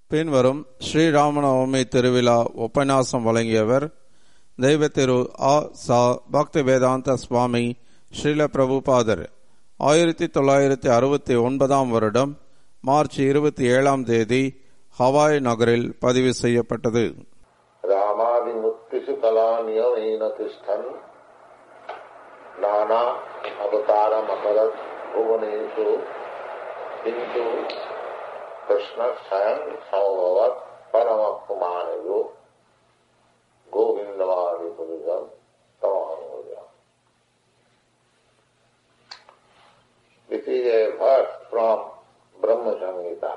பின்வரும் ஸ்ரீராமநவமி திருவிழா உபன்யாசம் வழங்கியவர் தெய்வ திரு ஆ சா பக்தி வேதாந்த சுவாமி ஸ்ரீல பிரபுபாதர் ஆயிரத்தி தொள்ளாயிரத்தி அறுபத்தி ஒன்பதாம் வருடம் மார்ச் இருபத்தி ஏழாம் தேதி ஹவாய் நகரில் பதிவு செய்யப்பட்டது रामादिमुक्तिषु कलानियमेन तिष्ठन् नाना अवतारमकरत् भुवनेषु किन्तु कृष्णः स्वयं समभवत् परमकुमारयो गोविन्दवादिपुरुषं तमानुजा This is a verse from Brahma Samhita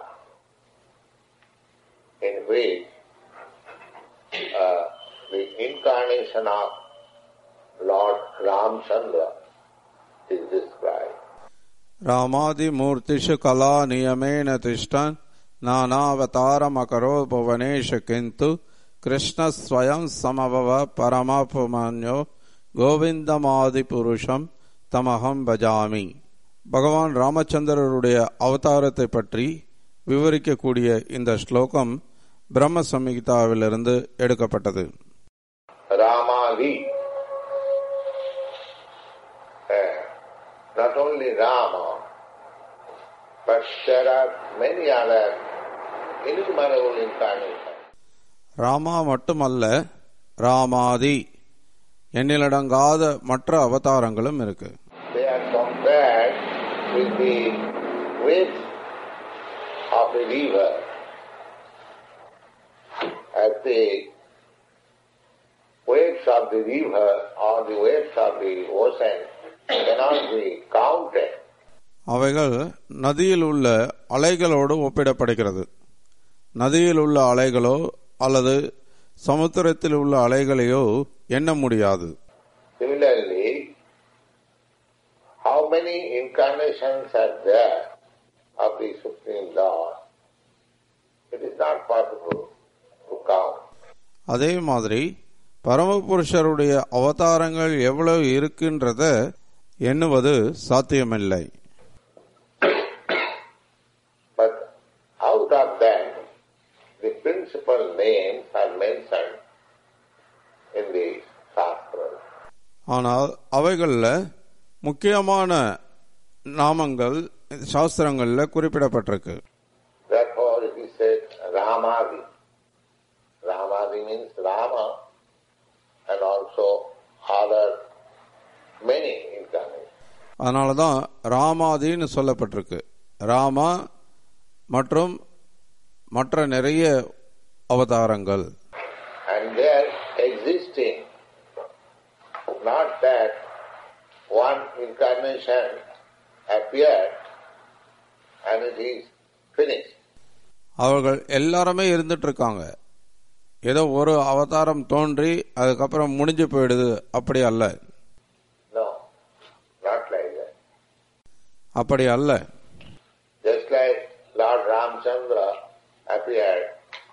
in which uh, the incarnation of Lord Ramchandra is described. रामादिमूर्तिषु कला नियमेन तिष्ठन् नानावतारमकरो भुवनेश किन्तु कृष्ण स्वयं समभव பரமாபமான்யோ கோவிந்தமாதிபுருஷம் தமகம் பஜாமி பகவான் ராமச்சந்திரருடைய அவதாரத்தை பற்றி விவரிக்கக்கூடிய இந்த ஸ்லோகம் பிரம்ம சம்ஹிதாவிலிருந்து எடுக்கப்பட்டது Ramadi. Uh, not only Rama, but there are many other innumerable incarnations. Rama மட்டுமல்ல ராமாதி எண்ணிலடங்காத மற்ற அவதாரங்களும் இருக்கு They are compared with the waves of a river. As the waves of the river or the waves of the ocean cannot be counted. அவைகள் நதியில் உள்ள அலைகளோடு ஒப்பிடப்படுகிறது நதியில் உள்ள அலைகளோ அல்லது சமுத்திரத்தில் உள்ள அலைகளையோ எண்ண முடியாது Similarly, how many incarnations are there of the Supreme Lord? It is not possible to count. அதே மாதிரி பரமபுருஷருடைய அவதாரங்கள் எவ்வளவு இருக்கின்றத எண்ணுவது சாத்தியமில்லை But out of that, the principal names are mentioned in the Shastras. ஆனால் அவைகளில் முக்கியமான நாமங்கள் சாஸ்திரங்கள்ல குறிப்பிடப்பட்டிருக்கு Therefore, it is said Ramadi. Ramadi means Rama and also other many incarnations. அதனால தான் ராமாதின்னு சொல்லப்பட்டிருக்கு ராமா மற்றும் மற்ற நிறைய அவதாரங்கள் And they are existing. Not that one incarnation appeared and it is finished. அவர்கள் எல்லாருமே இருந்துட்டு இருக்காங்க ஏதோ ஒரு அவதாரம் தோன்றி அதுக்கப்புறம் முடிஞ்சு போயிடுது அப்படி அல்ல No, not like that. அப்படி அல்ல Just like Lord Ramchandra appeared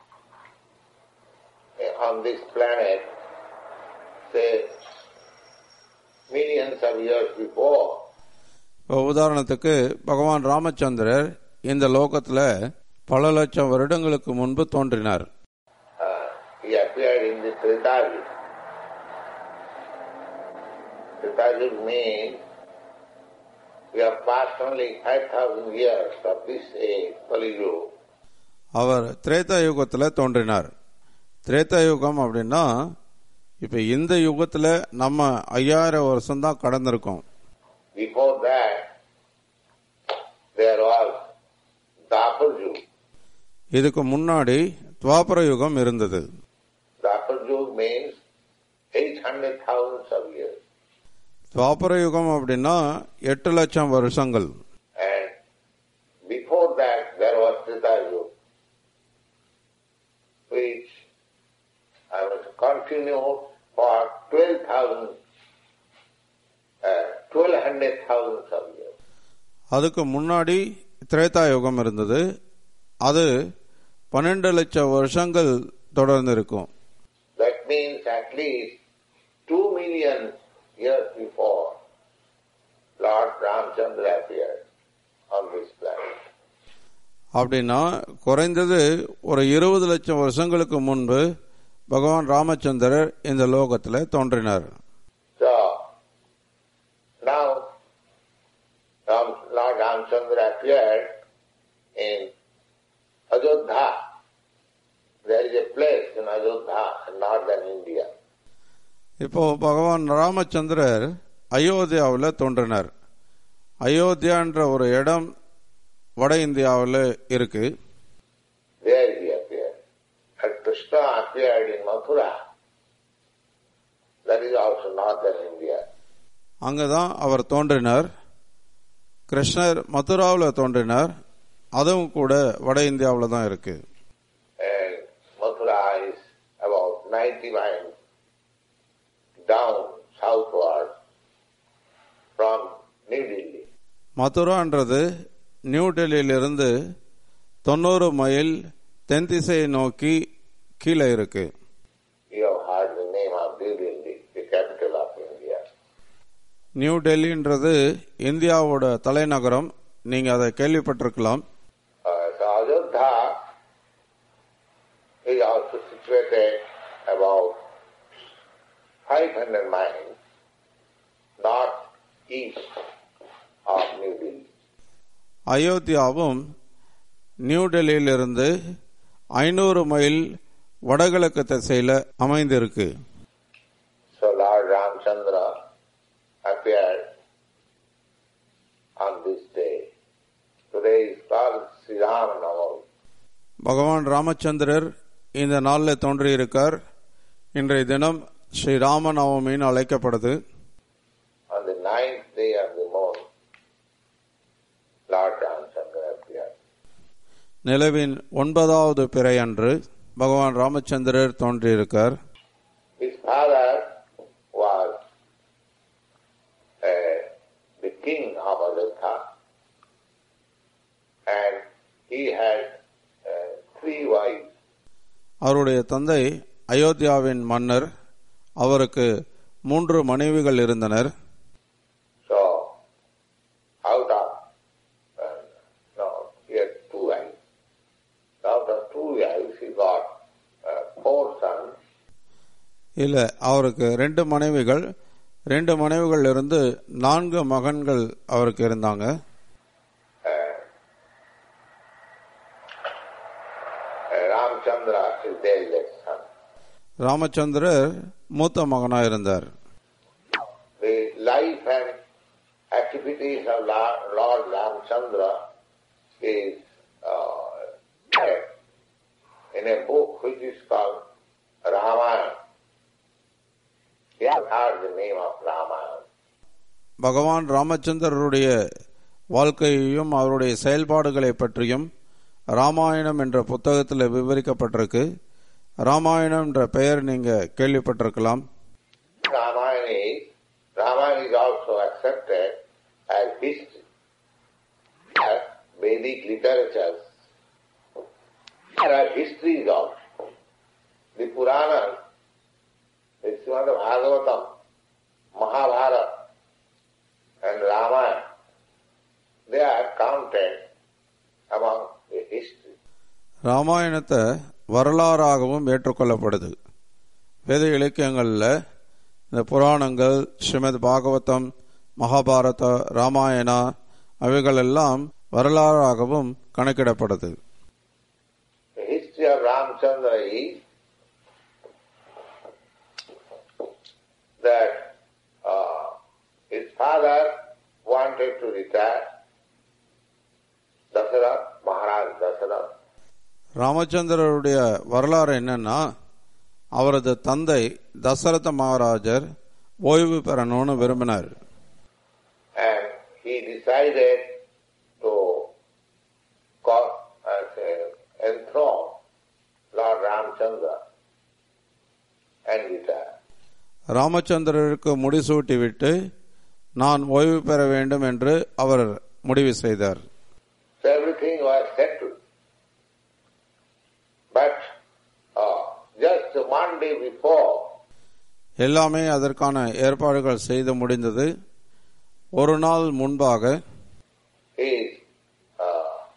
on this planet, say, millions of years before, இப்போ உதாரணத்துக்கு பகவான் ராமச்சந்திரர் இந்த லோகத்துல பல லட்சம் வருடங்களுக்கு முன்பு தோன்றினார் uh, he appeared in the Treta Yuga. Treta Yuga means we have passed only 5,000 years of this age, Kali Yuga. அவர் திரேதா யுகத்துல தோன்றினார் திரேதா யுகம் அப்படின்னா இப்ப இந்த யுகத்துல நம்ம ஐயாயிரம் வருஷம் தான் கடந்திருக்கோம் Before that, there was Dapur Yuga. இதுக்கு முன்னாடி துவாபர யுகம் இருந்தது Dapur Yuga means 800,000 of years. துவாபர யுகம் அப்படின்னா எட்டு லட்சம் வருஷங்கள் And before that, there was Treta Yuga, which I was continued for 12,000, uh, 1200,000 of years. அதுக்கு முன்னாடி திரேதா யுகம் இருந்தது அது பன்னெண்டு லட்சம் வருஷங்கள் தொடர்ந்து இருக்கும் That means at least 2 million years before Lord Ramchandra appeared on this planet. அப்படின்னா குறைந்தது ஒரு இருபது லட்சம் வருஷங்களுக்கு முன்பு பகவான் ராமச்சந்திரர் இந்த லோகத்தில் தோன்றினார் So now Ram, Lord Ramchandra appeared in Ajodha. There is a place in Ajodha in northern India. இப்போ பகவான் ராமச்சந்திரர் அயோத்தியாவில் தோன்றினார் அயோத்தியான்ற ஒரு இடம் வட இந்தியாவில் இருக்கு There he appeared. And Krishna appeared in Mathura. That is also northern India. அங்கதான் அவர் தோன்றினார் கிருஷ்ணர் மதுராவில் தோன்றினார் அதுவும் கூட வட இந்தியாவில் தான் இருக்கு And Mathura is about 90 miles down southward from New Delhi. மதுரான்றது நியூ டெல்லியிலிருந்து தொண்ணூறு மைல் தென் திசையை நோக்கி கீழே இருக்கு You have heard the name of New Delhi, the capital of India. New டெல்லின்றது இந்தியாவோட தலைநகரம் நீங்க அதை கேள்விப்பட்டிருக்கலாம் Uh, so Ajodha is also situated about 500 miles north-east of New Delhi. அயோத்தியாவும் நியூ டெல்லியிலிருந்து ஐநூறு மைல் வடகிழக்கு திசையில அமைந்திருக்கு So Lord Ramchandra appeared on this day. Today is called Sri Ramanavami. பகவான் ராமச்சந்திரர் இந்த நாளில் தோன்றியிருக்கார் இன்றைய தினம் ஸ்ரீ ராமநவமின்னு அழைக்கப்படுது On the ninth day of the month, Lord Ramchandra appeared. நிலவின் ஒன்பதாவது பிறை அன்று பகவான் ராமச்சந்திரர் தோன்றியிருக்கார் His father was uh, the king of Ajodha and he had uh, three wives. அவருடைய தந்தை அயோத்தியாவின் மன்னர் அவருக்கு மூன்று மனைவிகள் இருந்தனர் So, out of, uh, no, he had two wives. Out of two wives, he got uh, four sons இல்ல அவருக்கு ரெண்டு மனைவிகள் ரெண்டு மனைவிகள் இருந்து நான்கு மகன்கள் அவருக்கு இருந்தாங்க Uh, Ramchandra is the eldest son. ராமச்சந்திரர் மூத்த மகனா இருந்தார் The life and activities of La- Lord Ramchandra is uh, in a book which is called Ramayana. You have heard the name of Ramayana. பகவான் ராமச்சந்திரருடைய வாழ்க்கையையும் அவருடைய செயல்பாடுகளை பற்றியும் ராமாயணம் என்ற புத்தகத்தில் விவரிக்கப்பட்டிருக்கு ராமாயணம் என்ற பெயர் நீங்க கேள்விப்பட்டிருக்கலாம் Ramayana is, Ramayana is also accepted as history, as Vedic literatures. There are histories also. The Puranas, the Srimad Bhagavatam, Mahabharata, and Ramayana, they are counted among the history. ராமாயணத்தை வரலாறாகவும் ஏற்றுக்கொள்ளப்படுது வேத இலக்கியங்களில் இந்த புராணங்கள் ஸ்ரீமத் பாகவதம் மகாபாரத ராமாயணா அவைகள் எல்லாம் வரலாறாகவும் கணக்கிடப்படுது The history of Ramchandra is that uh, his father wanted to retire. Dasarath, Maharaj Dasarath, ராமச்சந்திரருடைய வரலாறு என்னன்னா அவரது தந்தை தசரத மகாராஜர் ஓய்வு பெறணும்னு விரும்பினார் and he decided to call, uh, say, enthrone Lord Ramchandra and retire. ராமச்சந்திரருக்கு முடிசூட்டி விட்டு நான் ஓய்வு பெற வேண்டும் என்று அவர் முடிவு செய்தார் So everything was settled. But uh, just one day before, எல்லாமே அதற்கான ஏற்பாடுகள் செய்து முடிந்தது ஒரு நாள் முன்பாக his uh, young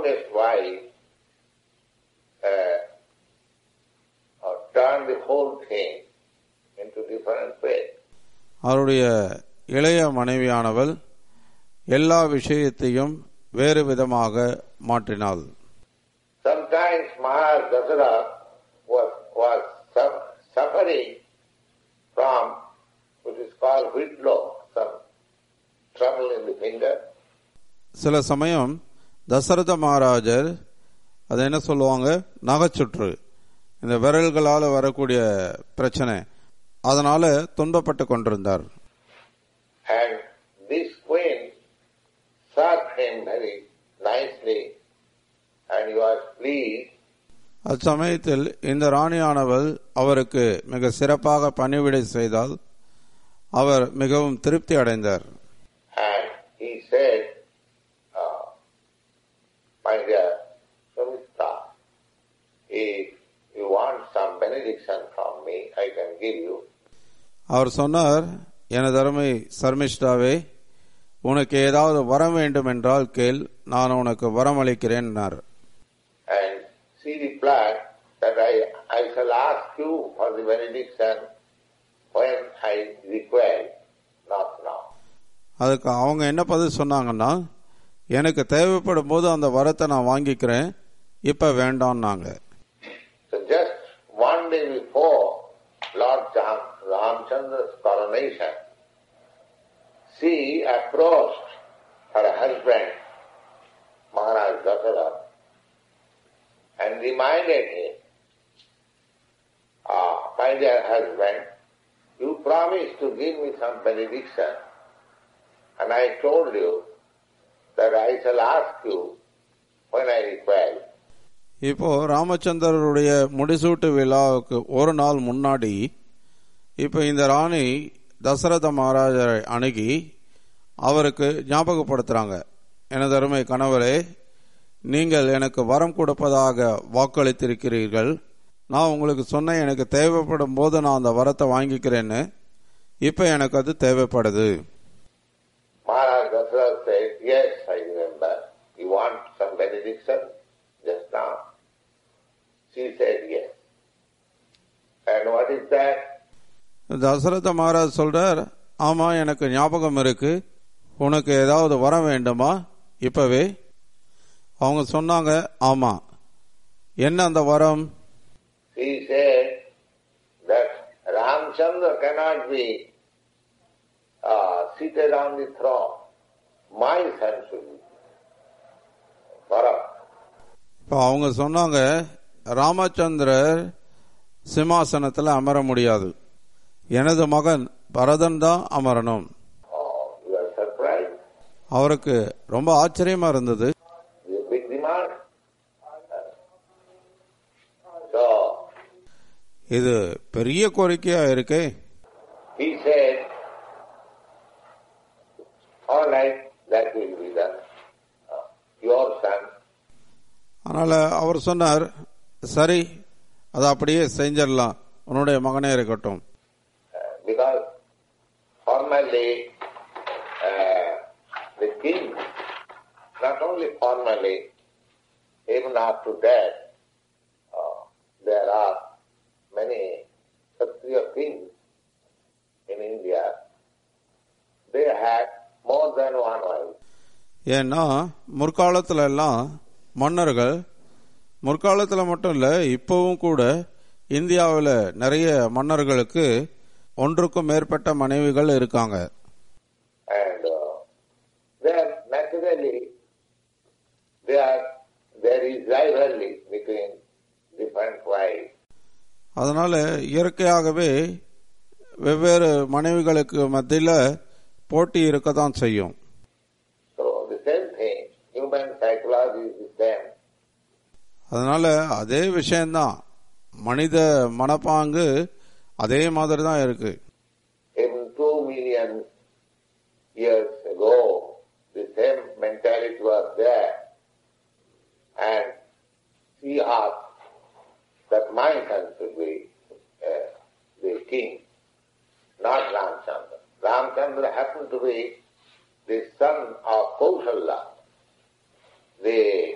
youngest wife uh, uh, turned the whole thing into different ways. அவருடைய இளைய மனைவியானவள் எல்லா விஷயத்தையும் வேறு விதமாக மாற்றினாள் Sometimes Maharaj Dasarath was, was su- suffering from what is called whitlow, some trouble in the finger. சில சமயம் தசரத மகாராஜர் அது என்ன சொல்லுவாங்க நகைச்சுற்று இந்த விரல்களால் வரக்கூடிய பிரச்சனை அதனால துன்பப்பட்டு கொண்டிருந்தார் And this queen served him very nicely and he was pleased அச்சமயத்தில் இந்த ராணியானவள் அவருக்கு மிக சிறப்பாக பணிவிடை செய்தால் அவர் மிகவும் திருப்தி அடைந்தார் and he said, uh, My dear Sumitra, if you want some benediction from me, I can give you. அவர் சொன்னார் எனது அருமை சர்மிஷ்டாவே உனக்கு ஏதாவது வரம் வேண்டும் என்றால் கேள் நான் உனக்கு வரம் அளிக்கிறேன் And she replied that I, I shall ask you for the benediction when I require, not now. அதுக்கு அவங்க என்ன பதில் சொன்னாங்கன்னா எனக்கு தேவைப்படும் போது அந்த வரத்தை நான் வாங்கிக்கிறேன் இப்ப வேண்டாம்னாங்க So just one day before Lord Ram, Ramchandra's coronation, she approached her husband, Maharaj Dasarath, and reminded him, ah, my dear husband, you promised to give me some benediction, and I told you that I shall ask you when I require. இப்போ ராமச்சந்திரருடைய முடிசூட்டு விழாவுக்கு ஒரு நாள் முன்னாடி இப்போ இந்த ராணி தசரத மகாராஜரை அணுகி அவருக்கு ஞாபகப்படுத்துறாங்க எனது அருமை கணவரே நீங்கள் எனக்கு வரம் கொடுப்பதாக வாக்களித்திருக்கிறீர்கள் நான் உங்களுக்கு சொன்னேன் எனக்கு தேவைப்படும் போது நான் அந்த வரத்தை வாங்கிக்கிறேன்னு இப்போ எனக்கு அது தேவைப்படுது Maharaj Dasarath said, Yes, I remember. You want some benediction just now? She said, Yes. And what is that? Dasaratha Maharaj சொல்றார் ஆமா எனக்கு ஞாபகம் இருக்கு உனக்கு ஏதாவது வரம் வேண்டுமா இப்பவே அவங்க சொன்னாங்க ஆமா என்ன அந்த வரம் She said that Ramchandra cannot be uh, seated on the throne. My son should be. Bharat. இப்போ அவங்க சொன்னாங்க ராமச்சந்திரர் சிம்மாசனத்தில் அமர முடியாது எனது மகன் பரதன் தான் அமரணும் Oh, you are surprised. அவருக்கு ரொம்ப ஆச்சரியமா இருந்தது It's a big demand. So, இது பெரிய கோரிக்கையா இருக்கே He said, all right, that will be done. Uh, your son, அதனால அவர் சொன்னார் சரி அதை அப்படியே செஞ்சிடலாம் உன்னுடைய மகனே இருக்கட்டும் uh, because formally uh, the king, not only formally, even after that, uh, there are many Kshatriya kings in India. They had more than one wife. ஏன்னா முற்காலத்துல எல்லாம் மன்னர்கள் முற்காலத்துல மட்டும் இல்ல இப்பவும் கூட இந்தியாவில் நிறைய மன்னர்களுக்கு ஒன்றுக்கும் மேற்பட்ட மனைவிகள் இருக்காங்க and uh, there naturally there there is rivalry between different wives. அதனால இயற்கையாகவே வெவ்வேறு மனைவிகளுக்கு மத்தியில போட்டி இருக்கத்தான் செய்யும் So the same thing, human psychology is the same. அதனால அதே விஷயம்தான் மனித மனப்பாங்கு அதே மாதிரி தான் இருக்கு Even two million years ago, the same mentality was there. And she asked that my son should be uh, the king, not Ramchandra. Ramchandra happened to be the son of Kausala, the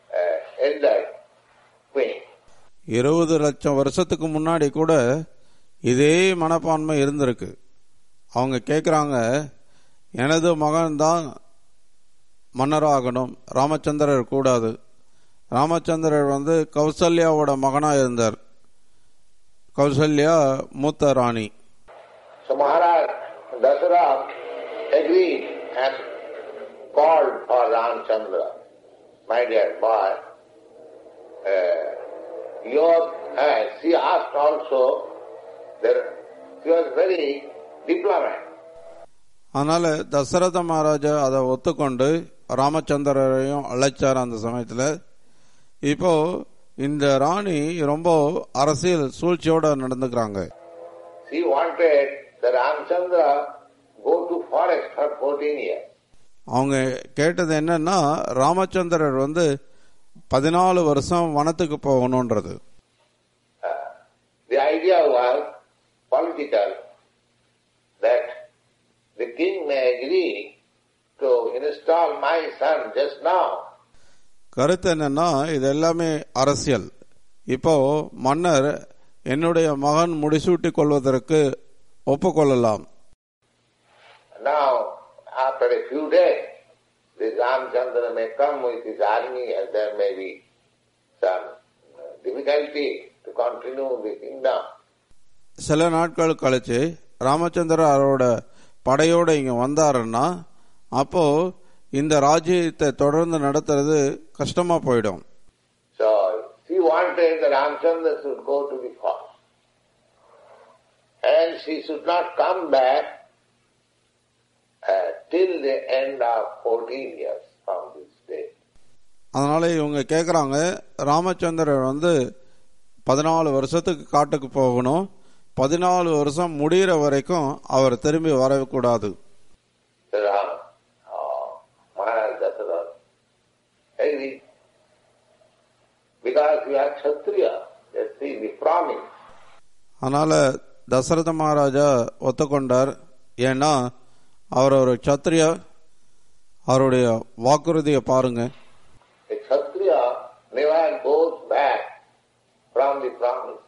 uh, elder queen. இருபது லட்சம் வருஷத்துக்கு முன்னாடி கூட இதே மனப்பான்மை இருந்திருக்கு அவங்க கேட்குறாங்க எனது மகன் தான் மன்னராகணும் ராமச்சந்திரர் கூடாது ராமச்சந்திரர் வந்து கௌசல்யாவோட மகனாக இருந்தார் கௌசல்யா மூத்த ராணி So Maharaj Dasarath agreed and called for Ramchandra. My dear boy, uh, your, uh, she asked also, that she was very diplomat. அதனால தசரத மகாராஜா அதை ஒத்துக்கொண்டு ராமச்சந்திரரையும் அழைச்சார் அந்த சமயத்துல இப்போ இந்த ராணி ரொம்ப அரசியல் சூழ்ச்சியோட நடந்துக்கிறாங்க She wanted the Ramchandra go to forest for 14 years. அவங்க கேட்டது என்னன்னா ராமச்சந்திரர் வந்து பதினாலு வருஷம் வனத்துக்கு போகணுன்றது Uh, the idea was political, that the king may agree to install my son just now. கருத்து என்னன்னா இது எல்லாமே அரசியல் இப்போ மன்னர் என்னுடைய மகன் முடிசூட்டிக் கொள்வதற்கு ஒப்புக்கொள்ளலாம் Now, after a few days, this Ramchandra may come with his army and there may be some uh, difficulty to continue the kingdom. சில நாட்கள் கழிச்சு ராமச்சந்திரர் அவரோட படையோட இங்க வந்தாருன்னா அப்போ இந்த ராஜ்யத்தை தொடர்ந்து நடத்துறது கஷ்டமா போயிடும் So, she wanted that Ramchandra should go to the forest. And she should not come back uh, till the end of 14 years from this day. அதனால இவங்க கேக்குறாங்க ராமச்சந்திரர் வந்து பதினாலு வருஷத்துக்கு காட்டுக்கு போகணும் பதினாலு வருஷம் முடிகிற வரைக்கும் அவர் திரும்பி வரக்கூடாது So Ram, oh, Maharaj Dasarath agreed. Because we are Kshatriya, that's the, the promise. அதனால தசரத மகாராஜா ஒத்துக்கொண்டார் ஏன்னா அவர் ஒரு சத்திரியா அவருடைய வாக்குறுதியை பாருங்க A Kshatriya never goes back from the promise.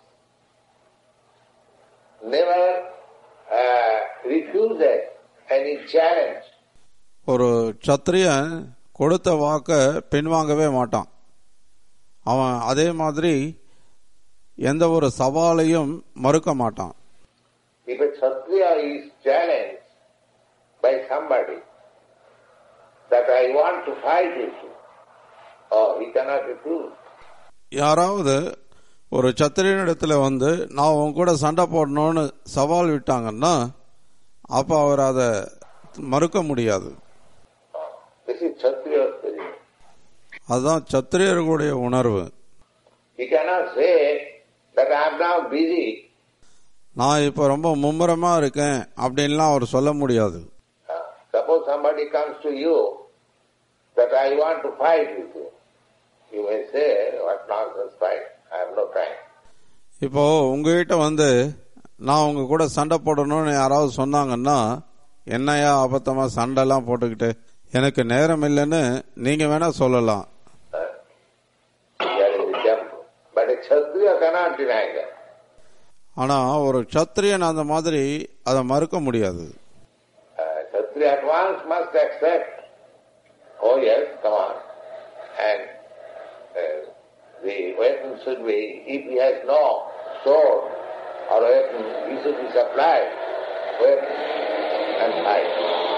Never uh, refuses any challenge. ஒரு சத்திரியன் கொடுத்த வாக்க பின்வாங்கவே மாட்டான் அவன் அதே மாதிரி எந்த ஒரு சவாலையும் மறுக்க மாட்டான் If a Kshatriya is challenged by somebody that I want to fight with you, oh, he cannot refuse. யாராவது ஒரு சத்திரியனிடத்துல வந்து நான் உன் கூட சண்டை போடணும்னு சவால் விட்டாங்கன்னா அப்ப அவர் அதை மறுக்க முடியாது This is Kshatriya spirit. அதுதான் சத்திரியர்களுடைய உணர்வு He cannot say that I am now busy. நான் இப்ப ரொம்ப மும்முரமா இருக்கேன் அப்படின்லாம் அவர் சொல்ல முடியாது Uh, suppose somebody comes to you that I want to fight with you. You may say, what nonsense fight? I have no time. இப்போ உங்ககிட்ட வந்து நான் உங்க கூட சண்டை போடணும்னு யாராவது சொன்னாங்கன்னா என்னையா அபத்தமா சண்டைலாம் போட்டுக்கிட்டு எனக்கு நேரம் இல்லைன்னு நீங்க வேணா சொல்லலாம் Uh, we are in the temple. But a Kshatriya cannot deny that. ஆனா ஒரு சத்திரியன் அந்த மாதிரி அதை மறுக்க முடியாது Uh, Kshatriya at once must accept, oh yes, come on. And uh, the weapon should be, if he has no sword or weapon, he should be supplied weapon and fight.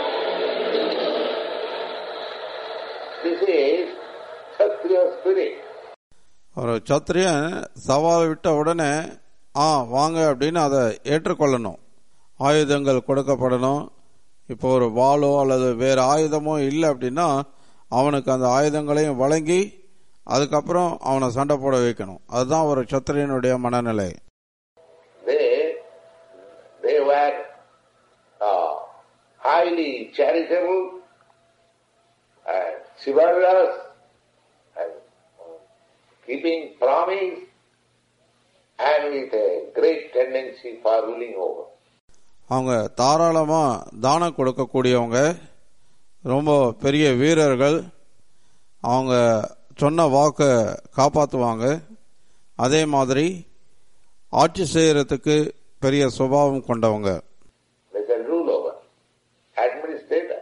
This is Kshatriya spirit. ஒரு சத்திரியன் சவால் விட்ட உடனே ஆ வாங்க அப்படின்னு அதை ஏற்றுக்கொள்ளணும் ஆயுதங்கள் கொடுக்கப்படணும் இப்போ ஒரு வாளோ அல்லது வேற ஆயுதமோ இல்லை அப்படின்னா அவனுக்கு அந்த ஆயுதங்களையும் வழங்கி அதுக்கப்புறம் அவனை சண்டை போட வைக்கணும் அதுதான் ஒரு சத்திரியனுடைய மனநிலை They, they were uh, highly charitable and chivalrous and uh, keeping promise and with a great tendency for ruling over. அவங்க தாராளமா தானம் கொடுக்கக்கூடியவங்க ரொம்ப பெரிய வீரர்கள் அவங்க சொன்ன வாக்கை காப்பாற்றுவாங்க அதே மாதிரி ஆட்சி செய்யறதுக்கு பெரிய சுபாவம் கொண்டவங்க They can rule over. Administrator.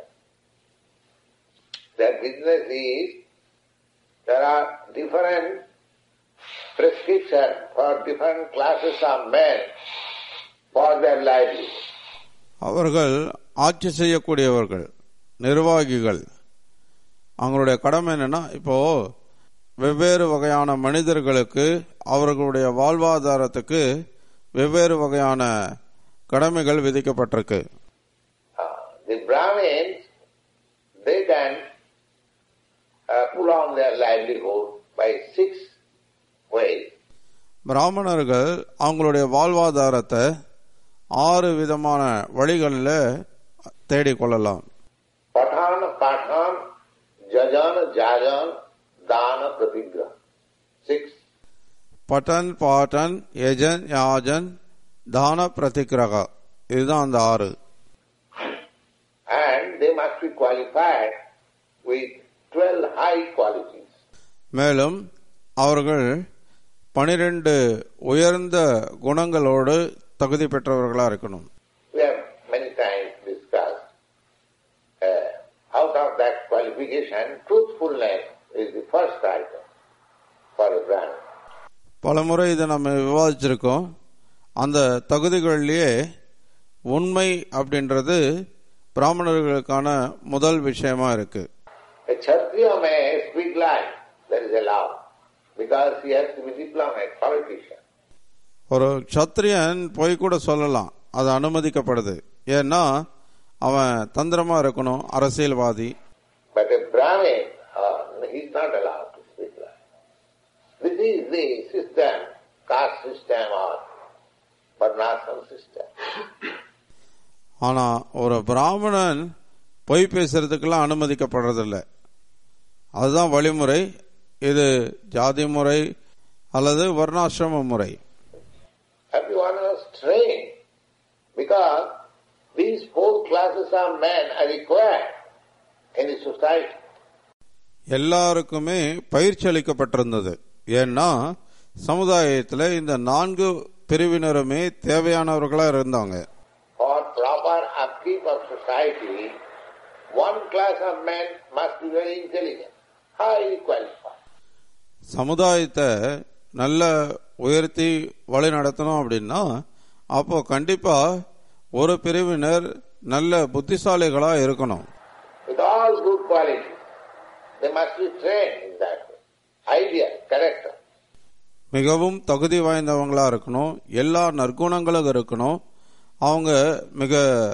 Their business is, there are different prescriptions for different classes of men for their livelihood. அவர்கள் ஆட்சி செய்யக்கூடியவர்கள் நிர்வாகிகள் அவங்களுடைய கடமை என்னன்னா இப்போ வெவ்வேறு வகையான மனிதர்களுக்கு அவர்களுடைய வாழ்வாதாரத்துக்கு வெவ்வேறு வகையான கடமைகள் விதிக்கப்பட்டிருக்கு Uh, the Brahmins, they can uh, pull on their livelihood by six ways. பிராமணர்கள் அவங்களுடைய வாழ்வாதாரத்தை ஆறு விதமான வழிகளில் தேடிக்கொள்ளலாம் Pathan, Pathan, Jajan, Jajan, Dana, Pratigra. Six. பட்டன் பாட்டன் யஜன் யாஜன் தான பிரதிகிரகா இதுதான் அந்த ஆறு And they must be qualified with twelve high qualities. மேலும் அவர்கள் பனிரெண்டு உயர்ந்த குணங்களோடு தகுதி பெற்றவர்களா இருக்கணும் We have many times discussed. Uh, out of that qualification, truthfulness is the first item for a Brahmin. பலமுறை இதை நம்ம விவாதிச்சிருக்கோம் அந்த தகுதிகளிலேயே உண்மை அப்படின்றது பிராமணர்களுக்கான முதல் விஷயமா இருக்கு A Kshatriya may speak lies, that is allowed, because he has to be diplomat, politician. ஒரு க்ஷத்ரியன் பொய் கூட சொல்லலாம் அது அனுமதிக்கப்படுது ஏன்னா அவன் தந்திரமா இருக்கணும் அரசியல்வாதி But a Brahmin, uh, he is not allowed to speak lies. This is the system, caste system or varnashram system. ஆனா ஒரு பிராமணன் பொய் பேசுறதுக்கெல்லாம் அனுமதிக்கப்படுறதில்ல அதுதான் வழிமுறை இது ஜாதி முறை அல்லது வர்ணாசிரம முறை Everyone was trained because these four classes of men are required in the society. எல்லாருக்குமே பயிற்சி அளிக்கப்பட்டிருந்தது ஏன்னா சமுதாயத்துல இந்த நான்கு பிரிவினருமே தேவையானவர்களா இருந்தாங்க For proper upkeep of society, one class of men must be very intelligent, highly qualified. சமுதாயத்தை நல்ல உயர்த்தி வழி நடத்தணும் அப்படின்னா அப்போ கண்டிப்பா ஒரு பிரிவினர் நல்ல புத்திசாலிகளா இருக்கணும் With all good qualities, they must be trained in that way. Idea, character. மிகவும் தகுதி வாய்ந்தவங்களா இருக்கணும் எல்லா நற்குணங்களும் இருக்கணும் அவங்க மிக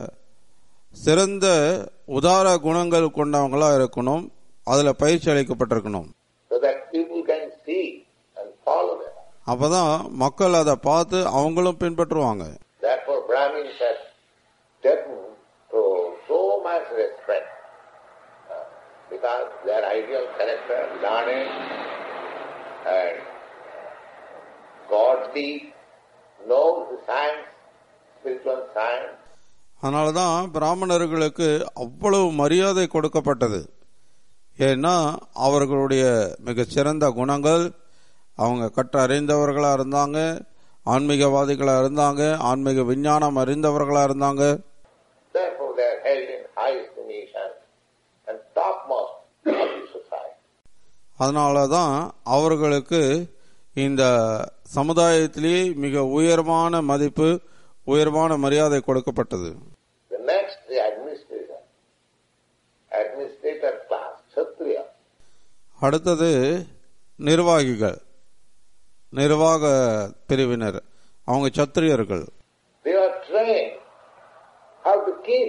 சிறந்த உதார குணங்கள் கொண்டவங்களா இருக்கணும் அதுல பயிற்சி அளிக்கப்பட்டிருக்கணும் so that people can see and follow them. அப்பதான் மக்கள் அதை பார்த்து அவங்களும் பின்பற்றுவாங்க Therefore, Brahmins are taken to so much respect uh, because their ideal character, learned and godly, knows the science, spiritual science, அதனாலதான் பிராமணர்களுக்கு அவ்வளவு மரியாதை கொடுக்கப்பட்டது ஏன்னா அவர்களுடைய மிகச்சிறந்த குணங்கள் அவங்க கற்று அறிந்தவர்களா இருந்தாங்க ஆன்மீகவாதிகளா இருந்தாங்க ஆன்மீக விஞ்ஞானம் அறிந்தவர்களா இருந்தாங்க therefore they are held in high estimation and topmost of the society. அதனாலதான் அவர்களுக்கு இந்த சமுதாயத்திலேயே மிக உயர்வான மதிப்பு உயர்வான மரியாதை கொடுக்கப்பட்டது The next, the administrator. Administrator class, Kshatriya. அடுத்தது நிர்வாகிகள் நிர்வாக பிரிவினர் அவங்க சத்திரியர்கள் They are trained how to kill.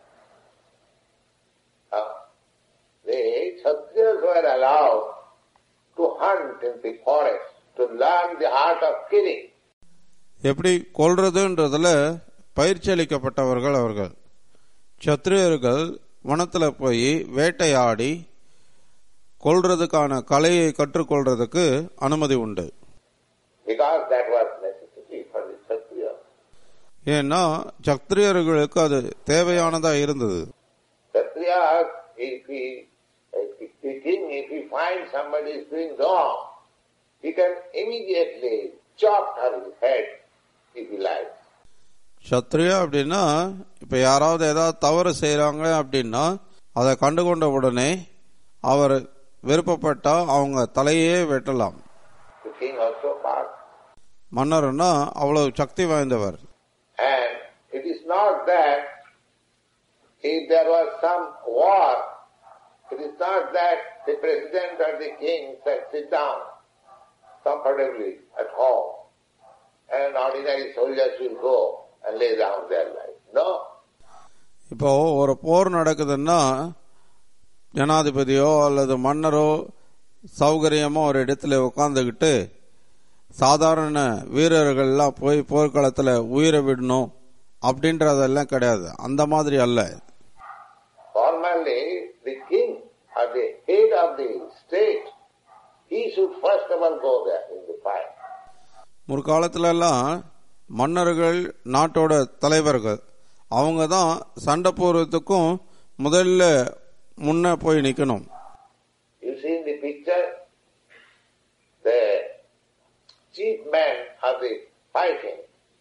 Uh, the Kshatriyas were allowed to hunt in the forest, to learn the art of killing. எப்படி கொல்றதுன்றதுல பயிற்சி அளிக்கப்பட்டவர்கள் அவர்கள் சத்திரியர்கள் வனத்துல போய் வேட்டையாடி கொல்றதுக்கான கலையை கற்றுக்கொள்றதுக்கு அனுமதி உண்டு Because that was necessary for the Kshatriyas. ஏன்னா சத்திரியர்களுக்கு அது தேவையானதா இருந்தது Kshatriyas, if he, if he The king, if he finds somebody is doing wrong, he can immediately chop her head if he likes. Kshatriya அப்படின்னா இப்ப யாராவது ஏதாவது தவறு செய்யறாங்க அப்படின்னா அதை கண்டுகொண்ட உடனே அவர் விருப்பப்பட்டா அவங்க தலையே வெட்டலாம் The king also powerful. மன்னர்னா அவ்வளவு சக்தி வாய்ந்தவர் And it is not that if there was some war, it is not that the president or the king said sit down comfortably at home and ordinary soldiers will go and lay down their life. No. இப்போ ஒரு போர் நடக்குதுன்னா ஜனாதிபதியோ அல்லது மன்னரோ சௌகரியமா ஒரு இடத்துல உட்காந்துக்கிட்டு சாதாரண வீரர்கள்லாம் போய் போர்க்களத்துல உயிரை விடணும் அப்படின்றதெல்லாம் கிடையாது அந்த மாதிரி அல்ல Formally, the king or the head of the state, he should first of all go there in the fight. முற்காலத்துல எல்லாம் மன்னர்கள் நாட்டோட தலைவர்கள் அவங்க தான் சண்டை போடுறதுக்கும் முதல்ல முன்ன போய் நிக்கணும் You see in the picture, the chief man of the fighting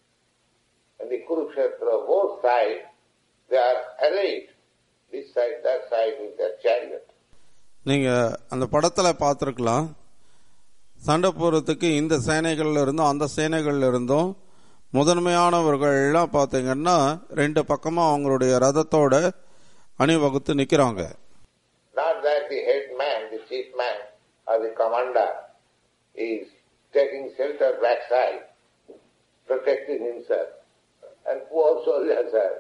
in the Kurukshetra, both sides, they are arrayed, this side, that side with their chariot. நீங்க அந்த படத்துல பார்த்திருக்கலாம் சண்டை போறதுக்கு இந்த சேனைகள்ல இருந்தும் அந்த சேனைகள்ல இருந்தும் முதன்மையானவர்கள் எல்லாம் பாத்தீங்கன்னா ரெண்டு பக்கமா அவங்களுடைய ரதத்தோட அணிவகுத்து நிக்கிறாங்க Not that the head man, the chief man, or the commander is taking shelter backside, protecting himself, and poor soldiers are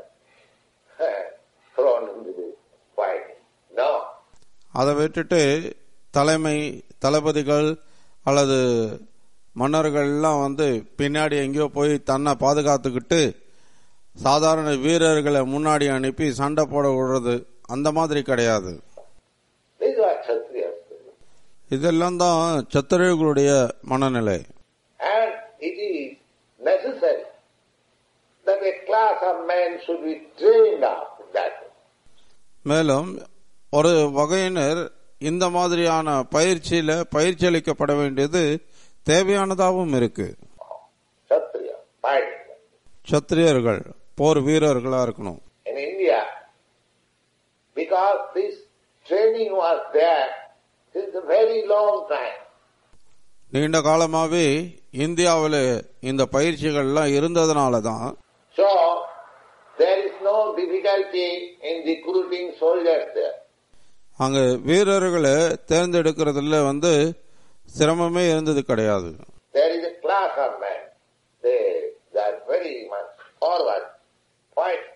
thrown into the fighting. No. அதை விட்டுட்டு தலைமை தளபதிகள் அல்லது மன்னர்கள்லாம் வந்து பின்னாடி எங்கேயோ போய் தன்னை பாதுகாத்துக்கிட்டு சாதாரண வீரர்களை முன்னாடி அனுப்பி சண்டை போட விடுறது அந்த மாதிரி கிடையாது These are Kshatriyas. இதெல்லாம் தான் சத்திரியர்களுடைய மனநிலை And it is necessary that a class of men should be trained up in that way. மேலும் ஒரு வகையினர் இந்த மாதிரியான பயிற்சியில பயிற்சி அளிக்கப்பட வேண்டியது தேவையானதாகவும் இருக்கு Kshatriya, fighting. சத்திரியர்கள் போர் வீரர்களா இருக்கணும் In India, because this training was there since a very long time. நீண்ட காலமாவே இந்தியாவில் இந்த பயிற்சிகள்லாம் இருந்ததுனால தான் So, there is no difficulty in recruiting soldiers there. அங்க வீரர்களை தேர்ந்தெடுக்கிறதுல வந்து சிரமமே இருந்தது கிடையாது There is a class of men. They, they are very much forward, fight.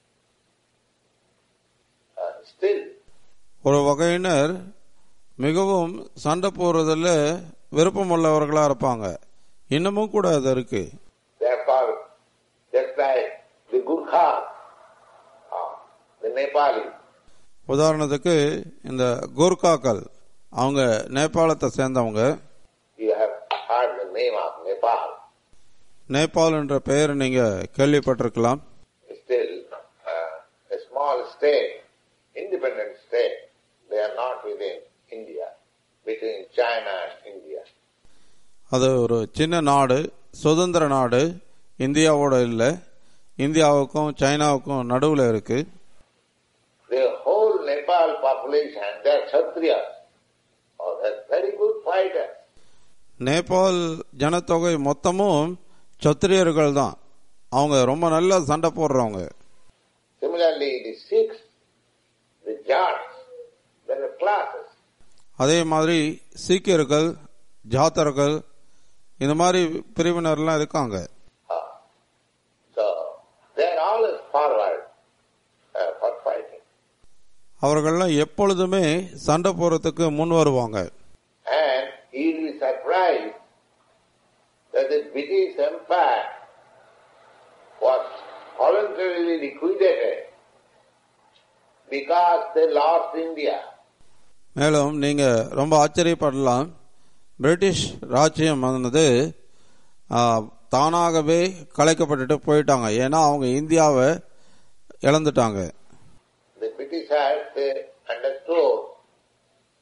Uh, still, ஒரு வகையினர் மிகவும் சண்டை போடுறதுல விருப்பமுள்ளவர்களா இருப்பாங்க இன்னமும் கூட அது இருக்கு they are called just like the Gurkha, uh, the Nepali. உதாரணத்துக்கு இந்த கோர்காக்கள் அவங்க நேபாளத்தை சேர்ந்தவங்க You have heard the name of Nepal. Nepal என்ற பெயர் நீங்க கேள்விப்பட்டிருக்கலாம் Still, uh, a small state, independent state. They are not within India, between China and India. அது ஒரு சின்ன நாடு சுதந்திர நாடு இந்தியாவோட இல்லை இந்தியாவுக்கும் சைனாவுக்கும் நடுவில் இருக்கு The whole Nepal population, they are Kshatriyas. Oh, they are very good fighters. Nepal ஜனத்தொகை மொத்தமும் சத்திரியர்கள் தான் அவங்க ரொம்ப நல்லா சண்டை போடுறவங்க Similarly, the Sikhs, the Jats, there are classes. அதே மாதிரி சீக்கியர்கள் ஜாத்தர்கள் இந்த மாதிரி பிரிவினர்லாம் இருக்காங்க Ah. So, they are always forward uh, for fighting. அவர்கள்லாம் எப்பொழுதுமே சண்டை போறதுக்கு முன் வருவாங்க And he will be surprised that the British Empire was voluntarily liquidated because they lost India. மேலும் நீங்க ரொம்ப ஆச்சரியப்படலாம் பிரிட்டிஷ் ராஜ்யம் ஆனது ஆ, தானாகவே கலைக்கப்பட்டுட்டு போயிட்டாங்க ஏன்னா அவங்க இந்தியாவை இழந்துட்டாங்க The British had they understood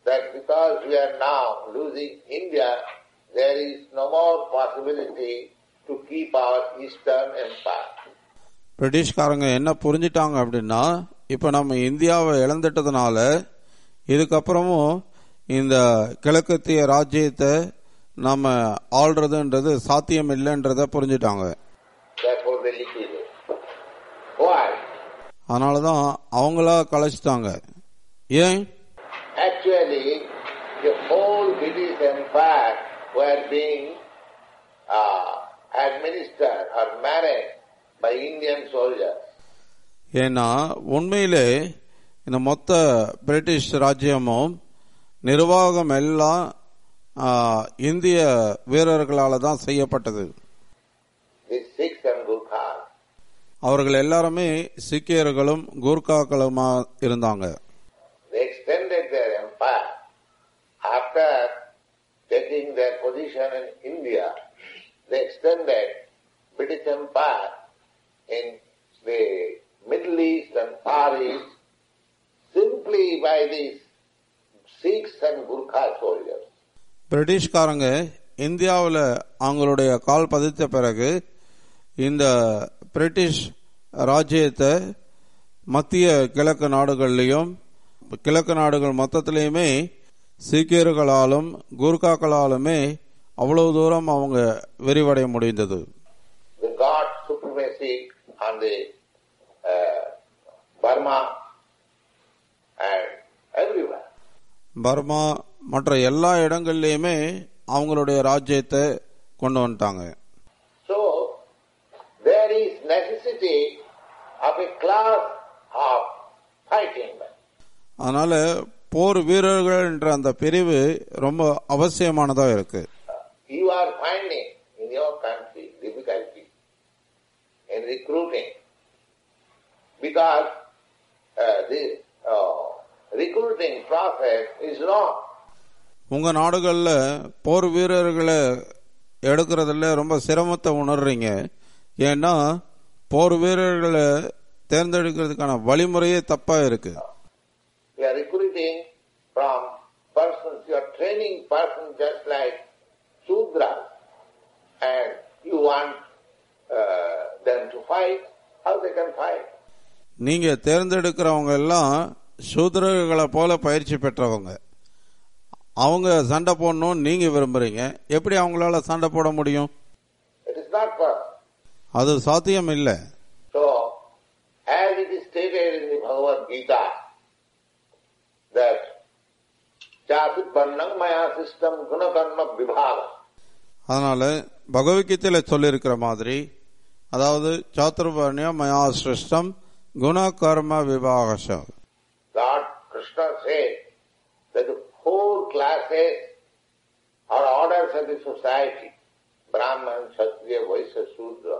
that because we are now losing India, there is no more possibility to keep our Eastern Empire. பிரிட்டிஷ்காரங்க என்ன புரிஞ்சிட்டாங்க அப்படின்னா இப்ப நம்ம இந்தியாவை இழந்துட்டதுனால இதுக்கப்புறமும் இந்த கிழக்கத்திய ராஜ்யத்தை நம்ம ஆள்றதுன்றது சாத்தியம் இல்லைன்றத புரிஞ்சிட்டாங்க Therefore they liquidated. Why? அதனாலதான் அவங்களா கலைச்சிட்டாங்க ஏன் Actually, the whole British Empire were being uh, administered or managed by Indian soldiers. ஏன்னா உண்மையிலே இந்த மொத்த பிரிட்டிஷ் ராஜ்யமும் நிர்வாகம் எல்லாம் ஆ, இந்திய வீரர்களால தான் செய்யப்பட்டது The Sikhs and Gurkhas. அவர்கள் எல்லாருமே சீக்கியர்களும் கூர்காக்களுமா இருந்தாங்க They extended their empire. After taking their position in India, they extended British Empire in the Middle East and Far East simply by these Sikhs and Gurkha soldiers. பிரிட்டிஷ்காரங்க இந்தியாவில் அவங்களுடைய கால் பதித்த பிறகு இந்த British ராஜ்யத்தை மத்திய கிழக்கு நாடுகள்லையும் கிழக்கு நாடுகள் மொத்தத்திலையுமே சீக்கியர்களாலும் கூர்காக்களாலுமே அவ்வளவு தூரம் அவங்க விரிவடைய முடிந்தது They got supremacy on the uh, Burma and everywhere. Burma மற்ற எல்லா இடங்கள்லையுமே அவங்களுடைய ராஜ்யத்தை கொண்டு வந்துட்டாங்க So, there is necessity of a class of fighting men. அதனால போர் வீரர்கள் என்ற அந்த பிரிவு ரொம்ப அவசியமானதா இருக்கு You are finding in your country difficulty in recruiting because uh, the uh, recruiting process is long. உங்க நாடுகள்ல போர் வீரர்களை எடுக்கிறதுல ரொம்ப சிரமத்தை உணர்றீங்க ஏன்னா போர் வீரர்களை தேர்ந்தெடுக்கிறதுக்கான வழிமுறையே தப்பா இருக்கு You are recruiting from persons, you are training persons just like Sudras and you want uh, them to fight, how they can fight? நீங்க தேர்ந்தெடுக்கிறவங்க எல்லாம் சூத்திரர்களை போல பயிற்சி பெற்றவங்க அவங்க சண்டை போடணும்னு நீங்க விரும்புறீங்க எப்படி அவங்களால சண்டை போட முடியும் It is not possible. அது சாத்தியம் இல்லை So, as it is stated in the Bhagavad Gita, that Chasupannam maya system gunakarma vibhava. அதனால பகவத்கீதையில சொல்லியிருக்கிற மாதிரி அதாவது சாத்துர்வர்ணிய மயா சிருஷ்டம் குண கர்ம விபாகச Lord Krishna said that the four classes or orders of the society, Brahman, Kshatriya, Vaishya, Shudra,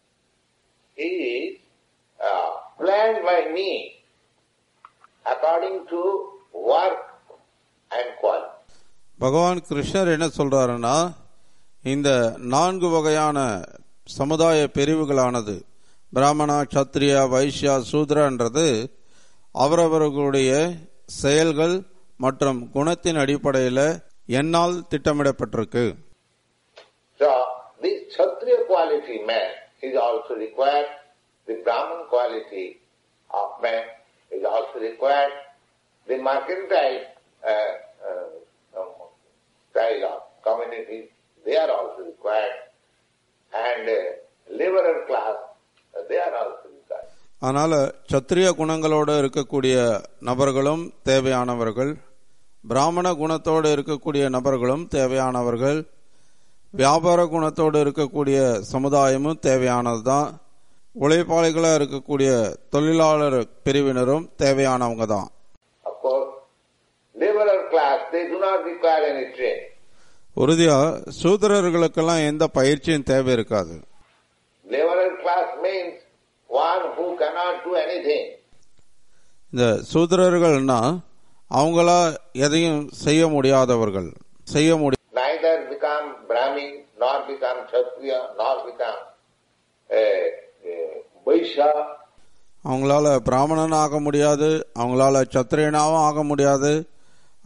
is uh, planned by me according to work and quality. பகவான் கிருஷ்ணர் என்ன சொல்றாருன்னா இந்த நான்கு வகையான சமுதாய பிரிவுகளானது பிராமணா சத்திரியா வைஷ்யா சூத்ரன்றது அவரவர்களுடைய செயல்கள் மற்றும் குணத்தின் அடிப்படையில் என்னால் திட்டமிடப்பட்டிருக்கு So, this Kshatriya quality man is also required, the Brahman quality of man is also required, the mercantile uh, uh, um, style of community, they are also required, and uh, liberal class, uh, they are also required. அதனால சத்திரிய குணங்களோடு இருக்கக்கூடிய நபர்களும் தேவையானவர்கள் பிராமண குணத்தோடு இருக்கக்கூடிய நபர்களும் தேவையானவர்கள் வியாபார குணத்தோடு இருக்கக்கூடிய சமுதாயமும் தேவையானதுதான் உழைப்பாளிகளா இருக்கக்கூடிய தொழிலாளர் பிரிவினரும் தேவையானவங்க தான் Of course, liberal class, they do not require any training. உறுதியா சூத்திரர்களுக்கெல்லாம் எந்த பயிற்சியும் தேவை இருக்காது Liberal class means one who cannot do anything. இந்த சூத்திரர்கள்னா அவங்களா எதையும் செய்ய முடியாதவர்கள் செய்ய முடிய neither become Brahmin, nor become Kshatriya, nor become a, a Vaishya, அவங்களால பிராமணன் ஆக முடியாது அவங்களால சத்திரியனாவும் ஆக முடியாது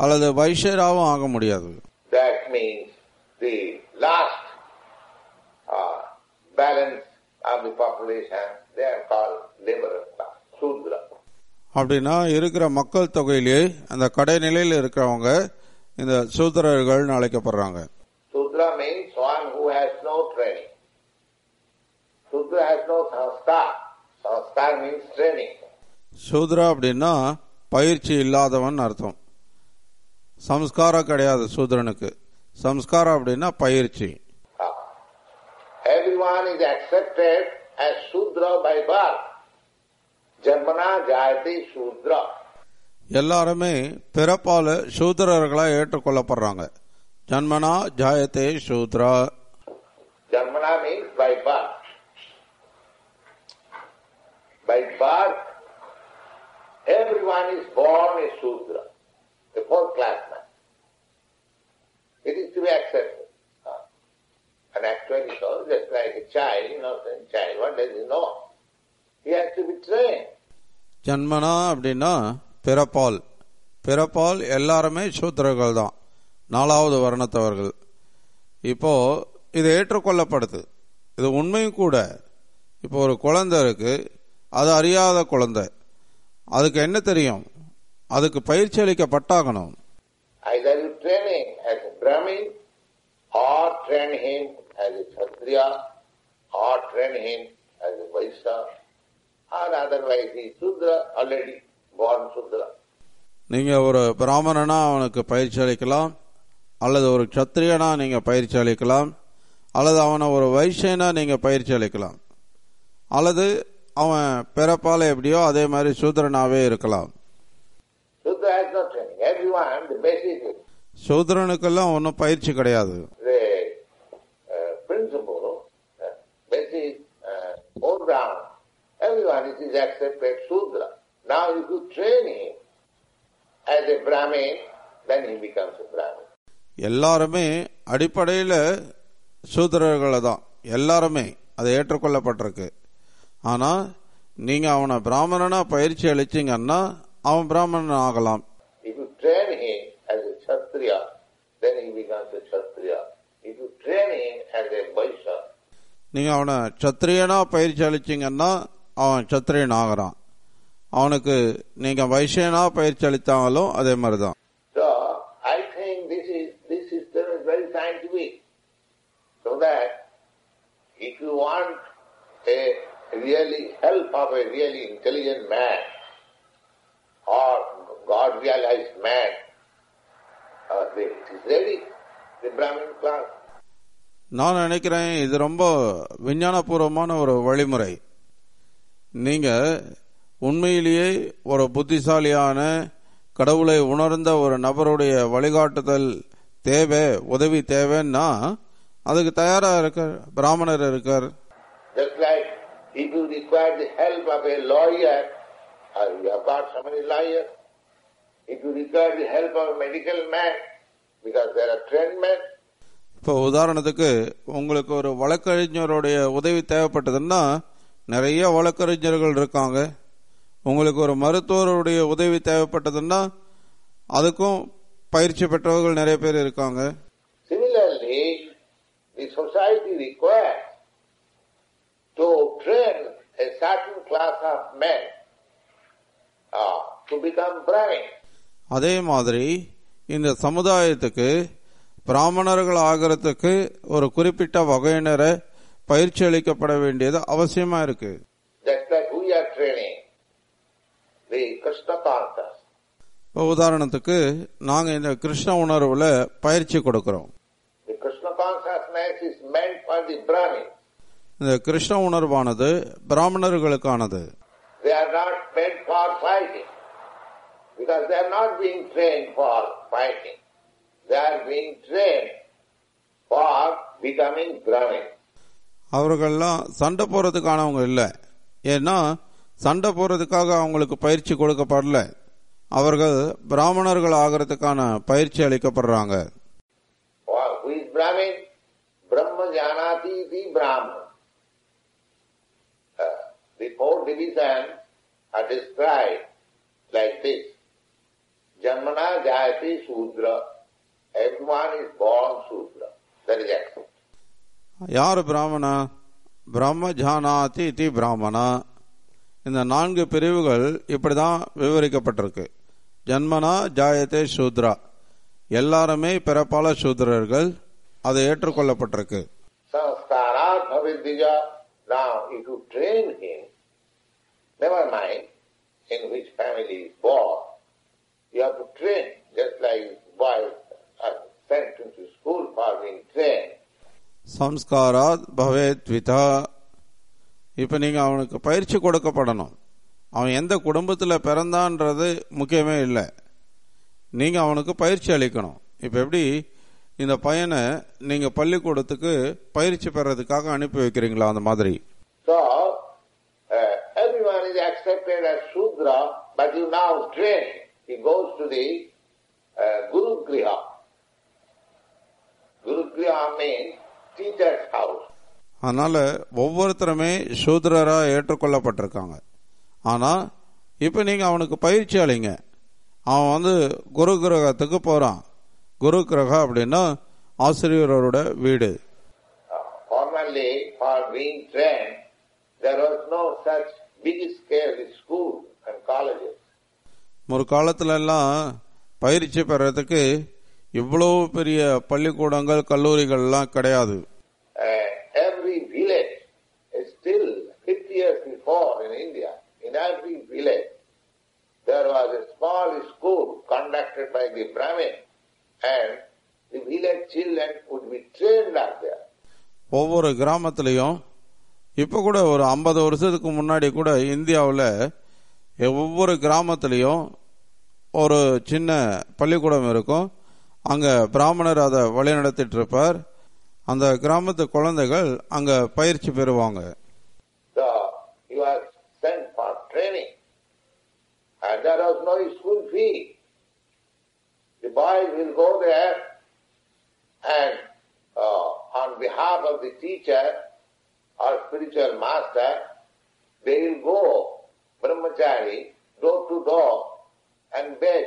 அல்லது வைஷ்யராவும் ஆக முடியாது That means the last uh, balance of the population, they are called laborer class, Sudra. அப்படின்னா இருக்கிற மக்கள் தொகையிலேயே அந்த கடைநிலையில் இருக்கிறவங்க இந்த சூத்திரர்கள்னு அழைக்கப்படுறாங்க Sudra means one who has no training. Sudra has no sanskar. Sanskar means training. சூத்ரா அப்படின்னா பயிற்சி இல்லாதவன் அர்த்தம் சம்ஸ்காரம் கிடையாது சூத்ரனுக்கு சம்ஸ்காரம் அப்படின்னா பயிற்சி Ah. Everyone is accepted as Sudra by birth. Janmana jayati Sudra. எல்லாருமே பிறப்பால சூத்திரர்களா ஏற்றுக்கொள்ளப்படுறாங்க ஜன்மனா ஜாயத்தே சூத்ரா Janmana means by birth. By birth, everyone is born a Sudra, a fourth class man. It is to be accepted. Ah. And actually, so, just like a child, innocent child, what does he know? He has to be trained. ஜன்மனா அப்படின்னா பிறப்பால் பிறப்பால் எல்லாருமே சூத்திரர்கள் தான் நாலாவது வர்ணத்தவர்கள் இப்போ இது ஏற்றுக்கொள்ளப்படுது இது உண்மையும் கூட இப்போ ஒரு குழந்தை இருக்கு அது அறியாத குழந்தை அதுக்கு என்ன தெரியும் அதுக்கு பயிற்சி அளிக்கப்பட்டாகணும் Either you train him as a Brahmin, or train him as a Kshatriya, or train him as a Vaishya, or otherwise he is Sudra, already born Sudra. நீங்க ஒரு பிராமணனா அவனுக்கு பயிற்சி அளிக்கலாம் அல்லது ஒரு க்ஷத்திரியனா நீங்க பயிற்சி அளிக்கலாம் அல்லது அவனை ஒரு வைசியனா நீங்க பயிற்சி அளிக்கலாம் அல்லது அவன் பிறப்பால எப்படியோ அதே மாதிரி சூத்திரனாவே இருக்கலாம் Sudra has no training. Everyone, the basic, சூத்திரனுக்கெல்லாம் ஒன்றும் பயிற்சி கிடையாது the uh, principle, uh, basic, uh, foreground, everyone it is accepted Sudra. Now if you train him as a Brahmin, then he becomes a Brahmin. எல்லாருமே அடிப்படையில் சூத்திரர்களை தான் எல்லாருமே அதை ஏற்றுக்கொள்ளப்பட்டிருக்கு ஆனா நீங்க அவனை பிராமணனா பயிற்சி அளிச்சீங்கன்னா அவன் பிராமணன் ஆகலாம் If you train him as a Kshatriya, then he becomes a Kshatriya. If you train him as a Vaishya, நீங்க அவனை சத்திரியனா பயிற்சி அளிச்சீங்கன்னா அவன் சத்திரியன் ஆகிறான் அவனுக்கு நீங்க வைசியனா பயிற்சி அளித்தாலும் அதே மாதிரிதான் so I think this is this system is very scientific. So that if you want a really help of a really intelligent man or God realized man, uh, it is ready, the Brahmin class. நான் நினைக்கிறேன் இது ரொம்ப விஞ்ஞானபூர்வமான ஒரு வழிமுறை நீங்க உண்மையிலேயே ஒரு புத்திசாலியான கடவுளை உணர்ந்த ஒரு நபருடைய வழிகாட்டுதல் தேவை உதவி தேவைன்னா அதுக்கு தயாரா இருக்கார் பிராமணர் இருக்கார் Just like if you require the help of a lawyer, uh, you have got so many lawyers. If you require the help of a medical man, because there are trained men, இப்போ உதாரணத்துக்கு உங்களுக்கு ஒரு வழக்கறிஞருடைய உதவி தேவைப்பட்டதுன்னா நிறைய வழக்கறிஞர்கள் இருக்காங்க உங்களுக்கு ஒரு மருத்துவருடைய உதவி தேவைப்பட்டதுன்னா அதுக்கும் பயிற்சி பெற்றவர்கள் நிறைய பேர் இருக்காங்க similarly, the society requires to train a certain class of men uh, to become Brahmin. அதே மாதிரி இந்த சமுதாயத்துக்கு பிராமணர்கள் ஆகிறதுக்கு ஒரு குறிப்பிட்ட வகையினரை பயிற்சி அளிக்கப்பட வேண்டியது அவசியமா இருக்கு Just like we are training the Krishna conscious. இப்போ உதாரணத்துக்கு நாங்க இந்த கிருஷ்ண உணர்வுல பயிற்சி கொடுக்கிறோம் The Krishna consciousness is meant for the Brahmin. இந்த Krishna உணர்வானது பிராமணர்களுக்கானது They are not meant for fighting. Because they are not being trained for fighting. They are being trained for becoming Brahmin. அவர்கள்லாம் சண்டை போறதுக்கானவங்க இல்லை ஏன்னா சண்டை போறதுக்காக அவங்களுக்கு பயிற்சி கொடுக்கப்படல அவர்கள் பிராமணர்கள் ஆகிறதுக்கான பயிற்சி அளிக்கப்படுறாங்க Or who is Brahmin? Brahma Janati iti Brahman. Uh, the four divisions are described like this. Janmana Jayati Sudra. Everyone is born Sudra. That is accepted. யார் பிராமணா பிரம்ம ஜானாதி இதி பிராமணா இந்த நான்கு பிரிவுகள் இப்படிதான் விவரிக்கப்பட்டிருக்கு ஜன்மனா ஜாயத்தே சூத்ரா எல்லாருமே பிறப்பால சூத்ரர்கள் அது ஏற்றுக்கொள்ளப்பட்டிருக்கு Sanskarat Bhavidija. Now, if you train him, never mind in which family he is born, you have to train, just like boys are sent into school for being trained. சம்ஸ்காராத் பவேத் விதா இப்போ நீங்கள் அவனுக்கு பயிற்சி கொடுக்கப்படணும் அவன் எந்த குடும்பத்தில் பிறந்தான்றது முக்கியமே இல்லை நீங்கள் அவனுக்கு பயிற்சி அளிக்கணும் இப்போ எப்படி இந்த பையனை நீங்கள் பள்ளிக்கூடத்துக்கு பயிற்சி பெறதுக்காக அனுப்பி வைக்கிறீங்களா அந்த மாதிரி So, uh, everyone is accepted as Shudra, but you now train. He goes to the uh, Guru Griha. Guru Griha means teacher's house. அதனால ஒவ்வொருத்தருமே சூத்ரரா ஏற்றுக்கொள்ளப்பட்டிருக்காங்க ஆனா இப்ப நீங்க அவனுக்கு பயிற்சி அளிங்க அவன் வந்து குரு கிரகத்துக்கு போறான் குரு கிரகம் அப்படின்னா ஆசிரியரோட வீடு Uh, formerly, for being trained, there was no such big scale schools and colleges. ஒரு காலத்துல எல்லாம் பயிற்சி பெறறதுக்கு இவ்வளவு பெரிய பள்ளிக்கூடங்கள் கல்லூரிகள்லாம் கிடையாது Uh, every village, is still 50 years before in India, in every village, there was a small school conducted by the Brahmin and the village children would be trained up there. ஒவ்வொரு கிராமத்திலையும் இப்போ கூட ஒரு ஐம்பது வருஷத்துக்கு முன்னாடி கூட இந்தியாவில் ஒவ்வொரு கிராமத்திலையும் ஒரு சின்ன பள்ளிக்கூடம் இருக்கும் அங்கே பிராமணர் அதை வழிநடத்திட்டு இருப்பார் அந்த கிராமத்து குழந்தைகள் அங்கே பயிற்சி பெறுவாங்க So he was sent for training and there was no school fee. The boys will go there and uh, on behalf of the teacher or spiritual master, they will go brahmachari door to door and beg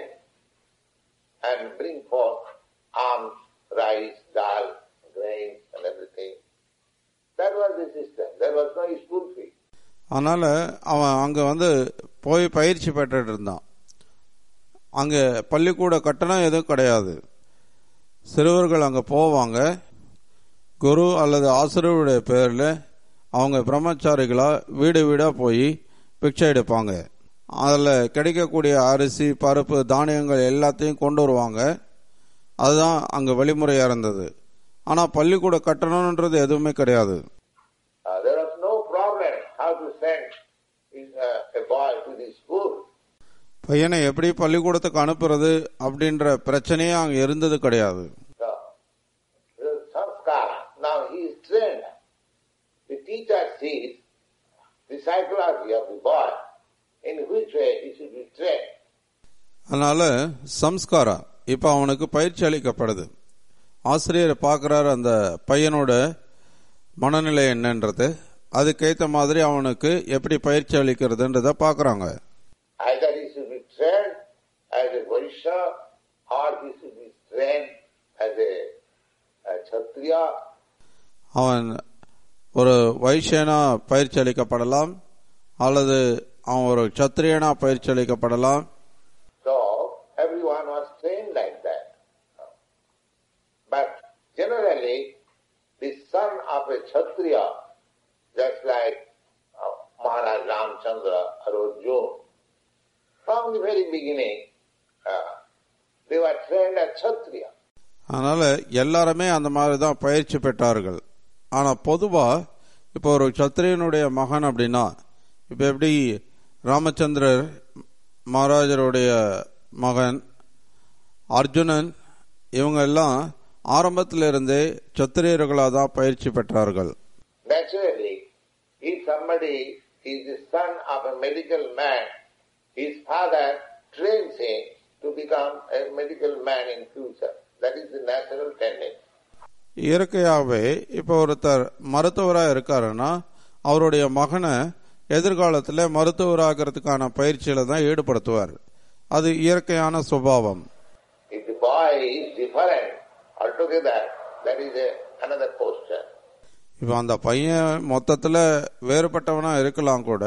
and bring forth alms, rice, dal, grains and everything. That was the system. There was no school fee. அதனால அவன் அங்கே வந்து போய் பயிற்சி பெற்றுட்டு இருந்தான் அங்கே பள்ளிக்கூட கட்டணம் எதுவும் கிடையாது சிறுவர்கள் அங்கே போவாங்க குரு அல்லது ஆசிரியருடைய பேரில் அவங்க பிரம்மச்சாரிகளா வீடு வீடாக போய் பிக்ஷை எடுப்பாங்க அதில் கிடைக்கக்கூடிய அரிசி பருப்பு தானியங்கள் எல்லாத்தையும் கொண்டு வருவாங்க அதுதான் அங்கே வழிமுறையாக இருந்தது ஆனால் பள்ளிக்கூட கட்டணம்ன்றது எதுவுமே கிடையாது Uh, there was no problem how to send uh, a boy to the school. பையனை எப்படி பள்ளிக்கூடத்துக்கு அனுப்புறது அப்படின்ற பிரச்சனையே அங்கே இருந்தது கிடையாது So, the sanskara. Now he is trained. The teacher sees the psychology of the boy, in which way he should be trained. அதனால சம்ஸ்காரா இப்போ அவனுக்கு பயிற்சி அளிக்கப்படுது ஆசிரியர் பார்க்குறாரு அந்த பையனோட மனநிலை என்னன்றது அதுக்கேற்ற மாதிரி அவனுக்கு எப்படி பயிற்சி அளிக்கிறதுன்றத பார்க்குறாங்க Either he should be trained as a Vaishya or he should be trained as a, a Kshatriya அவன் ஒரு வைசியனா பயிற்சி அளிக்கப்படலாம் அல்லது அவன் ஒரு சத்திரியனா பயிற்சி அளிக்கப்படலாம் So everyone was trained like that. But generally, the son of a Kshatriya, just like uh, Maharaj Ramchandra or Arjuna, from the very beginning, uh, they were trained as Kshatriya. அதனால எல்லாருமே அந்த மாதிரி தான் பயிற்சி பெற்றார்கள் ஆனா பொதுவா இப்போ ஒரு சத்திரியனுடைய மகன் அப்படின்னா இப்ப எப்படி ராமச்சந்திரர் மகாராஜருடைய மகன் அர்ஜுனன் இவங்க எல்லாம் ஆரம்பத்திலிருந்தே சத்திரியர்களாக தான் பயிற்சி பெற்றார்கள் Naturally, if somebody is the son of a medical man, his father trains him to become a medical man in future. That is the natural tendency. இயற்கையாகவே இப்போ ஒருத்தர் மருத்துவராக இருக்காருன்னா அவருடைய மகனை எதிர்காலத்தில் மருத்துவராகிறதுக்கான பயிற்சியில தான் ஈடுபடுத்துவார் அது இயற்கையான சுபாவம் If the boy is different altogether, that is a, another question. இப்போ அந்த பையன் மொத்தத்துல வேறுபட்டவனா இருக்கலாம் கூட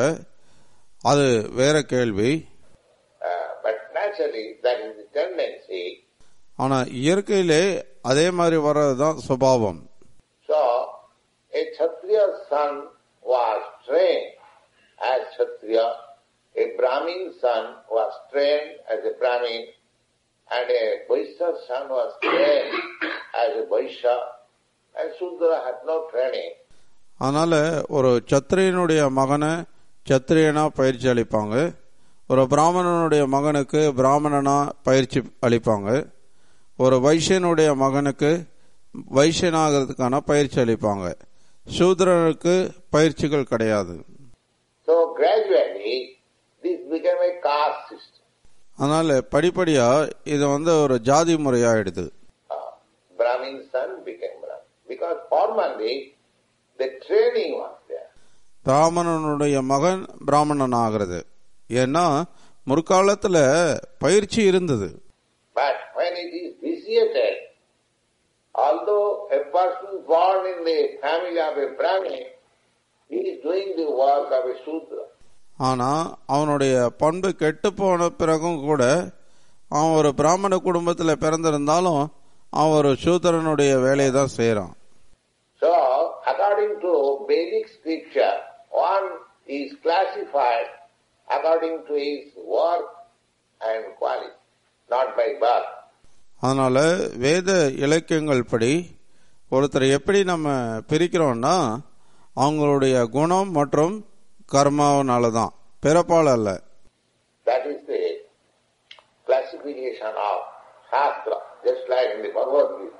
அது வேற கேள்வி Uh, but naturally, that is the tendency. ஆனா இயற்கையிலே அதே மாதிரி வர்றதுதான் சுபாவம் So, a Kshatriya's son was trained as Kshatriya, a Brahmin son was trained as a Brahmin, and a Vaishya's son was trained as a Vaishya, and Sudra had no training. அதனால ஒரு சத்திரியனுடைய மகனை சத்திரியனா பயிற்சி அளிப்பாங்க ஒரு பிராமணனுடைய மகனுக்கு பிராமணனா பயிற்சி அளிப்பாங்க ஒரு வைசியனுடைய மகனுக்கு வைசியனாகிறதுக்கான பயிற்சி அளிப்பாங்க சூத்ரனுக்கு பயிற்சிகள் கிடையாது So gradually, this became a caste system. அதனால படிப்படியா இது வந்து ஒரு ஜாதி முறையாயிடுது Uh, Brahmin son became Brahmin. Because formerly, the training was there. பிராமணனுடைய மகன் பிராமணன் ஆகிறது ஏன்னா முற்காலத்துல பயிற்சி இருந்தது But when it is vitiated, although a person born in the family of a Brahmin, he is doing the work of a Sudra. ஆனா அவனுடைய பண்பு கெட்டு போன பிறகும் கூட அவன் ஒரு பிராமண குடும்பத்துல பிறந்திருந்தாலும் அவன் ஒரு சூத்திரனுடைய வேலையை தான் செய்யறான் So, according to Vedic scripture, one is classified according to his work and quality, not by birth. அதனால வேத இலக்கியங்கள் படி ஒருத்தரை எப்படி நம்ம பிரிக்கிறோம்னா அவங்களுடைய குணம் மற்றும் கர்மாவனால தான் பிறப்பால் அல்ல That is the classification of Shastra, just like in the Bhagavad Gita.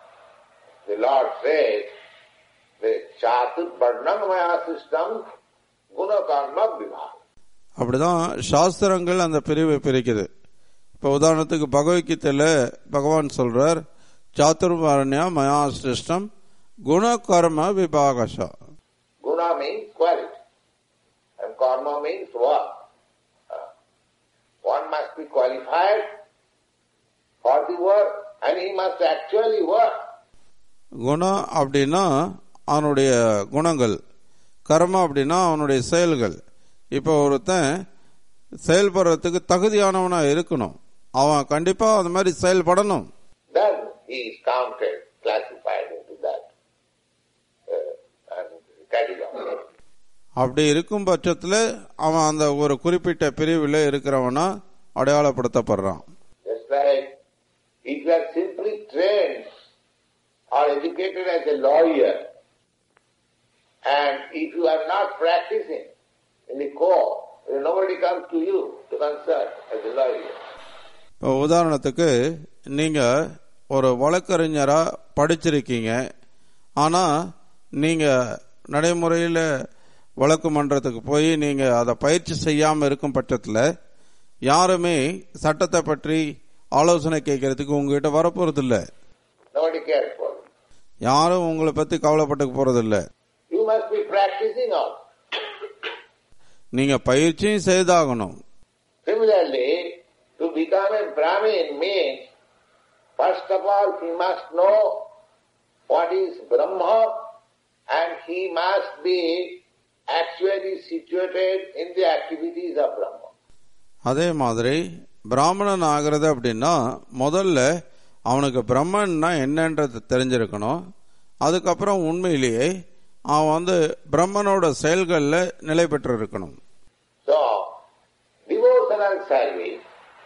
The Lord says, the Chatur Varnamaya system, Guna Karma Vibhaga. அப்படிதான் சாஸ்திரங்கள் அந்த பிரிவை பிரிக்குது இப்ப உதாரணத்துக்கு பகவத்கீதையில பகவான் சொல்றார் சாத்துர்வர்ணியா மயா சிருஷ்டம் குண கர்ம விபாகஷா Guna means quality, and Karma means work. Uh, One must be qualified for the work, and he must actually work. குணம் அப்படின்னா அவனுடைய குணங்கள் கர்ம அப்படின்னா அவனுடைய செயல்கள் இப்போ ஒருத்தன் செயல்படுறதுக்கு தகுதியானவனா இருக்கணும் அவன் கண்டிப்பா அந்த மாதிரி செயல்படணும் Then he is counted, classified into that uh, and category. அப்படி இருக்கும் பட்சத்துல அவன் அந்த ஒரு குறிப்பிட்ட பிரிவில் இருக்கிறவனா அடையாளப்படுத்தப்படுறான் Just like if you are simply trained or educated as a lawyer, and if you are not practicing in the court, then nobody comes to you to consult as a lawyer. இப்போ உதாரணத்துக்கு நீங்க ஒரு வழக்கறிஞரா படிச்சிருக்கீங்க ஆனா நீங்க நடைமுறையில வழக்கு மன்றத்துக்கு போய் நீங்க அதை பயிற்சி செய்யாம இருக்கும் பட்சத்துல யாருமே சட்டத்தை பற்றி ஆலோசனை கேட்கறதுக்கு உங்ககிட்ட வரப்போறது இல்ல Nobody cares for you. யாரும் உங்களை பத்தி கவலைப்பட்டுக்க போறது இல்ல You must be practicing also. நீங்க பயிற்சியும் செய்தாகணும் Similarly, to become a Brahmin means, first of all, he must know what is Brahma and he must be actually situated in the activities of Brahma. அதே மாதிரி பிராமணன் ஆகிறது அப்படின்னா முதல்ல அவனுக்கு பிரம்மன்னா என்னன்றது தெரிஞ்சிருக்கணும் அதுக்கப்புறம் உண்மையிலேயே அவன் வந்து பிரம்மனோட செயல்கள்ல நிலை பெற்று இருக்கணும் So, devotional service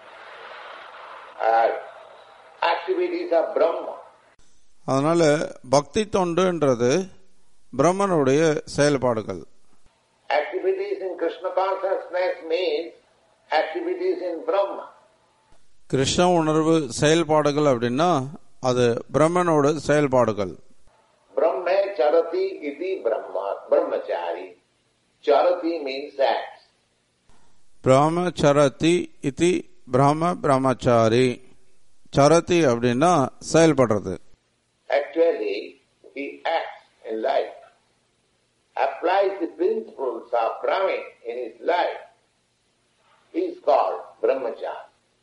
are activities of Brahma. அதனால பக்தி தொண்டுன்றது பிரம்மனுடைய செயல்பாடுகள் Activities in Krishna consciousness means activities in Brahma. Krishna உணர்வு செயல்பாடுகள் அப்படின்னா அது பிரம்மனோட செயல்பாடுகள் Brahma charati iti Brahma, brahmachari. Charati means acts. பிரம்மச்சரதி இதி பிரம்ம பிரம்மச்சாரி சரதி அப்படின்னா செயல்படுறது Actually, he acts in life, applies the principles of Brahmin in his life. He is called brahmachari.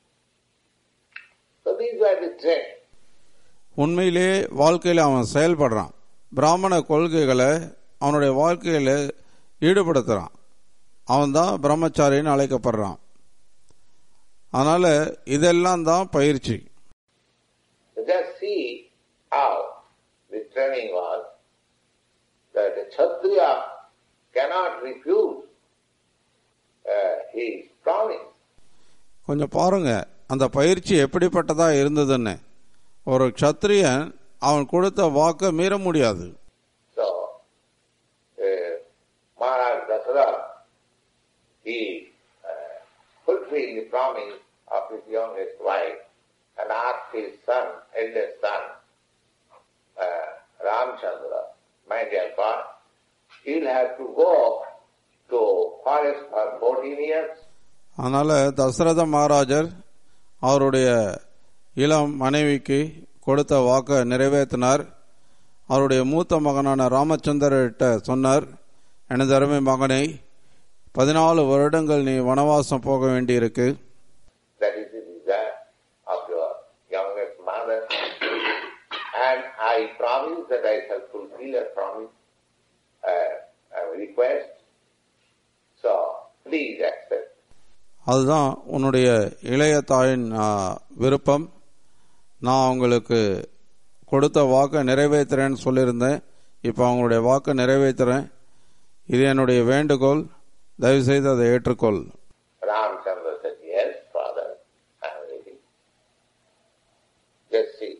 So these were the traits. உண்மையிலே வாழ்க்கையில் அவன் செயல்படுறான் பிராமண கொள்கைகளை அவனுடைய வாழ்க்கையில ஈடுபடுத்துறான் அவன் தான் பிரம்மச்சாரின்னு அழைக்கப்படுறான் அதனால இதெல்லாம் தான் பயிற்சி Just see how the training was that a Kshatriya cannot refuse uh, his promise. கொஞ்சம் பாருங்க அந்த பயிற்சி எப்படிப்பட்டதா இருந்ததுன்னு ஒரு க்ஷத்திரியன் அவன் கொடுத்த வாக்கை மீற முடியாது So, uh, Maharaj Dasara, he uh, fulfilled the promise of his youngest wife and asked his son, eldest son, uh, Ramchandra, my dear God, you'll have to go to forest for 14 years. அதனால தசரத மகாராஜர் அவருடைய இளம் மனைவிக்கு கொடுத்த வாக்கை நிறைவேற்றினார் அவருடைய மூத்த மகனான ராமச்சந்திரர்கிட்ட சொன்னார் எனது அருமை மகனை பதினாலு வருடங்கள் நீ வனவாசம் போக வேண்டியிருக்கு That is the desire of your youngest mother. And I promise that I shall fulfill your promise, uh, uh, request. So, please accept. அதுதான் உன்னுடைய இளைய தாயின் ஆ, விருப்பம் நான் அவங்களுக்கு கொடுத்த வாக்கை நிறைவேற்றுறேன்னு சொல்லியிருந்தேன் இப்போ அவங்களுடைய வாக்கை நிறைவேற்றுறேன் இது என்னுடைய வேண்டுகோள் தயவுசெய்து அதை ஏற்றுக்கொள் Ramchandra said, yes, father, I am ready. Just see.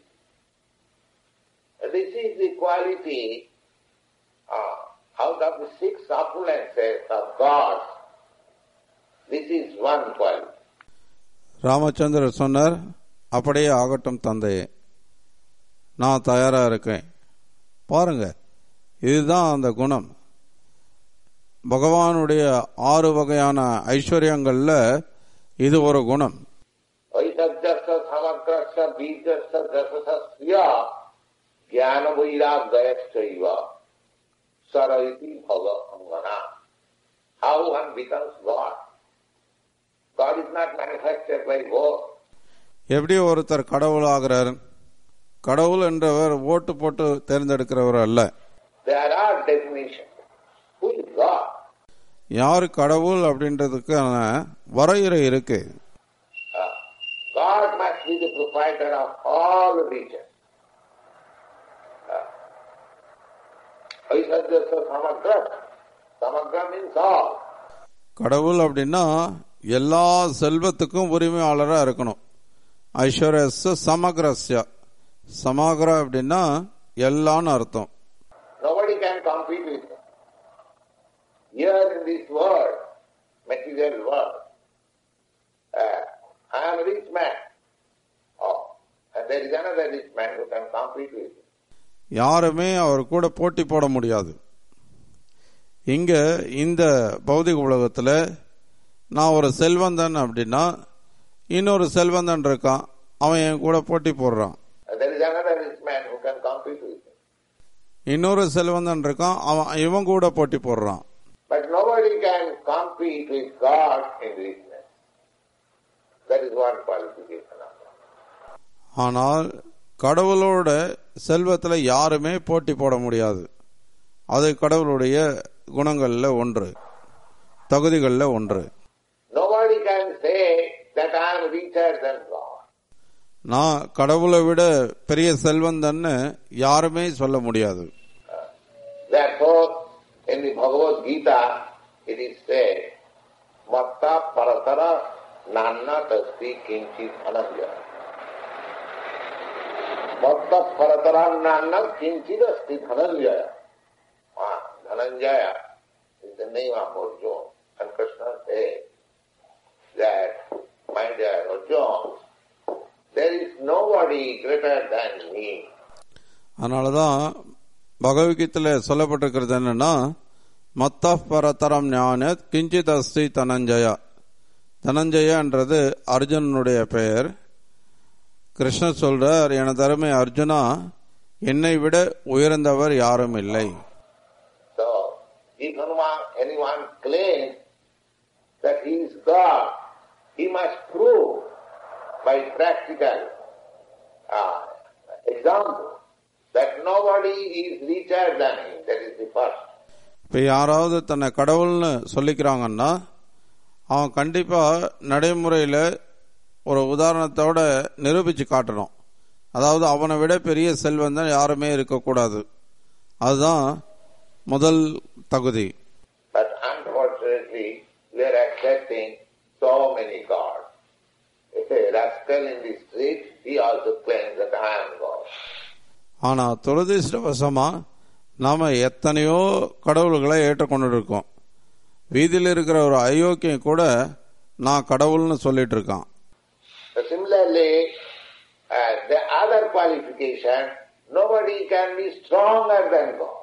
This is the quality uh, out of the six opulences of God. This is one quality. ராமச்சந்திரர் சொன்னார் அப்படியே ஆகட்டும் தந்தையே நான் தயாரா இருக்கேன் பாருங்க இதுதான் அந்த குணம் பகவானுடைய ஆறு வகையான ஐஸ்வர்யங்கள்ல இது ஒரு குணம் ऐतज्जस्य समग्रस्य बीजस्य दशस्य ज्ञान वैराग्यश्चैव सर इति भव अंगना How one becomes God? God is not manufactured by vote. எப்படி ஒருத்தர் கடவுள் ஆகிறார் கடவுள் என்றவர் ஓட்டு போட்டு தேர்ந்தெடுக்கிறவர் அல்ல There are definitions. Who is God? யார் கடவுள் அப்படின்றதுக்கான வரையறை இருக்கு Uh, God must be the proprietor of all regions. Uh, ऐतज्जस्य समग्र Samagra means all. கடவுள் அப்படின்னா எல்லா செல்வத்துக்கும் உரிமையாளரா இருக்கணும் ஐஸ்வர்யஸ் சமக்ரஸ்ய சமக்ர அப்படின்னா எல்லான்னு அர்த்தம் Nobody can compete with him. Here in this world, material world, uh, I am a rich man. Oh, and there is another rich man who can compete with him. யாருமே அவர் கூட போட்டி போட முடியாது இங்க இந்த பௌதிக உலகத்துல நான் ஒரு செல்வந்தன் அப்படின்னா இன்னொரு செல்வந்தன் இருக்கான் அவன் என் கூட போட்டி போடுறான் And there is another rich man who can compete with him. இன்னொரு செல்வந்தன் இருக்கான் அவன் இவன் கூட போட்டி போடுறான் But nobody can compete with God in richness. That is one qualification of God. ஆனால் கடவுளோட செல்வத்துல யாருமே போட்டி போட முடியாது அது கடவுளுடைய குணங்கள்ல ஒன்று தகுதிகள்ல ஒன்று Nobody can say that I am richer than God. நான் கடவுளை விட பெரிய செல்வந்தன்னு யாருமே சொல்ல முடியாது Therefore, in the Bhagavad Gita, it is said, Matta paratara nanna tasti kinchit ananya. Matta paratara nanna kinchit asti dhananjaya. Ah, Dhananjaya is the name of Arjuna. And Krishna said that, my dear Arjuna, there is nobody greater than me. அதனாலதான் பகவத்கீதையில சொல்லப்பட்டிருக்கிறது என்னன்னா மத்த பரதரம் ஞான கிஞ்சித் அஸ்தி தனஞ்சயா தனஞ்சயன்றது அர்ஜுனனுடைய பெயர் கிருஷ்ணர் சொல்றார் எனது அருமை அர்ஜுனா என்னை விட உயர்ந்தவர் யாரும் இல்லை So, if anyone, anyone claims that he is God, he must prove by practical uh, example that nobody is richer than him. That is the first. இப்போ யாராவது தன்னை கடவுள்னு சொல்லிக்கிறாங்கன்னா அவன் கண்டிப்பா நடைமுறையில ஒரு உதாரணத்தோட நிரூபிச்சு காட்டணும் அதாவது அவனை விட பெரிய செல்வம் தான் யாருமே இருக்கக்கூடாது அதுதான் முதல் தகுதி But unfortunately, we are accepting so many gods. If a rascal in the street, he also claims that I am God. ஆனா துரதிருஷ்டவசமா நாம எத்தனையோ கடவுள்களை ஏற்றுக்கொண்டு இருக்கோம் வீதியில் இருக்கிற ஒரு அயோக்கியம் கூட நான் கடவுள்னு சொல்லிட்டு இருக்கான் So similarly, uh, the other qualification, nobody can be stronger than God.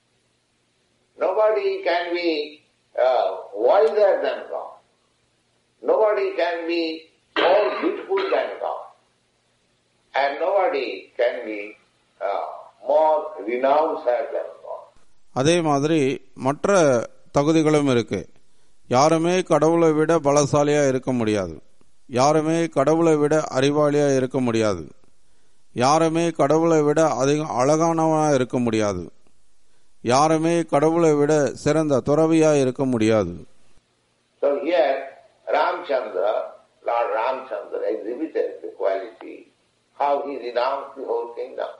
Nobody can be uh, wiser than God. Nobody can be more beautiful than God. And nobody can be uh, more renouncer than God. அதே மாதிரி மற்ற தகுதிகளும் இருக்கு யாருமே கடவுளை விட பலசாலியா இருக்க முடியாது யாருமே கடவுளை விட அறிவாளியா இருக்க முடியாது யாருமே கடவுளை விட அதிகம் அழகானவனா இருக்க முடியாது யாருமே கடவுளை விட சிறந்த துறவியா இருக்க முடியாது So here, Ramchandra, Lord Ramchandra exhibited the quality, how he renounced the whole kingdom.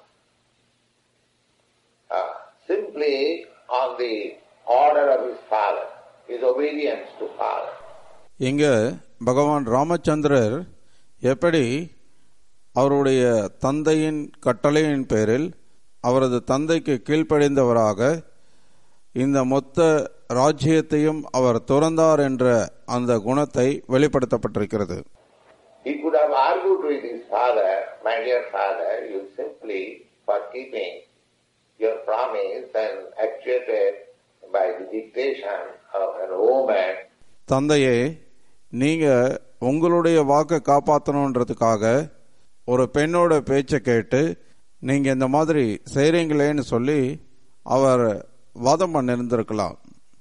Uh, simply on the order of his father, his obedience to father. இங்க பகவான் ராமச்சந்திரர் எப்படி அவருடைய தந்தையின் கட்டளையின் பேரில் அவரது தந்தைக்கு கீழ்ப்படிந்தவராக இந்த மொத்த ராஜ்யத்தையும் அவர் துறந்தார் என்ற அந்த குணத்தை வெளிப்படுத்தப்பட்டிருக்கிறது He could have argued with his father, my dear father, you simply, for keeping your promise and actuated by the dictation of an woman, தந்தையே நீங்க உங்களுடைய வாக்கை காப்பாற்றணுன்றதுக்காக ஒரு பெண்ணோட பேச்சை கேட்டு நீங்க இந்த மாதிரி செய்றீங்களேன்னு சொல்லி அவர் வாதம் பண்ணிருந்திருக்கலாம்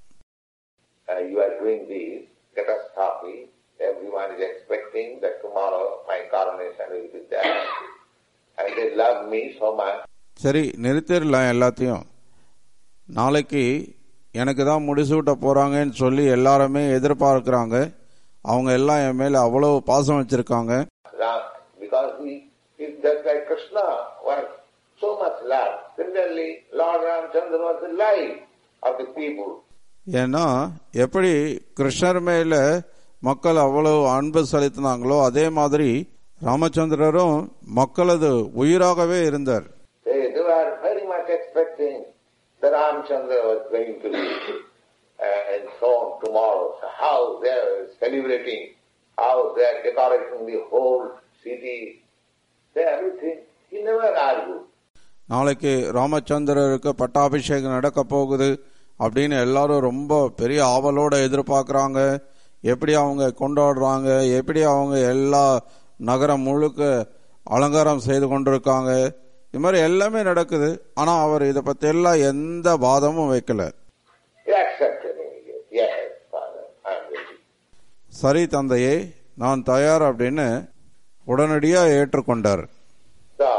uh, you are doing this, let us stop it. Everyone is expecting that tomorrow my coronation will be there. And they love me so much. சரி நிறுத்திடலாம் எல்லாத்தையும் நாளைக்கு எனக்கு தான் முடிசூட்ட போறாங்கன்னு சொல்லி எல்லாருமே எதிர்பார்க்கிறாங்க அவங்க எல்லாம் என் மேல அவ்வளவு பாசம் வச்சிருக்காங்க Ram, because he is just like Krishna was so much love. Similarly, Lord Ramchandra was the life of the people. ஏன்னா எப்படி கிருஷ்ணர் மேல மக்கள் அவ்வளவு அன்பு செலுத்தினாங்களோ அதே மாதிரி ராமச்சந்திரரும் மக்களது உயிராகவே இருந்தார் They, they were very much expecting that Ramchandra was going to be uh, enthroned tomorrow. So how they are celebrating, how they are decorating the whole city, they everything. He never argued. நாளைக்கு ராமச்சந்திரருக்கு பட்டாபிஷேகம் நடக்க போகுது அப்படின்னு எல்லாரும் ரொம்ப பெரிய ஆவலோட எதிர்பார்க்கறாங்க எப்படி அவங்க கொண்டாடுறாங்க எப்படி அவங்க எல்லா நகரம் முழுக்க அலங்காரம் செய்து கொண்டிருக்காங்க இது மாதிரி எல்லாமே நடக்குது ஆனா அவர் இதை பத்தி எல்லாம் எந்த வாதமும் வைக்கல He accepted immediately. Yes, Father, I am ready. சரி தந்தையே நான் தயார் அப்படின்னு உடனடியா ஏற்றுக்கொண்டார் So,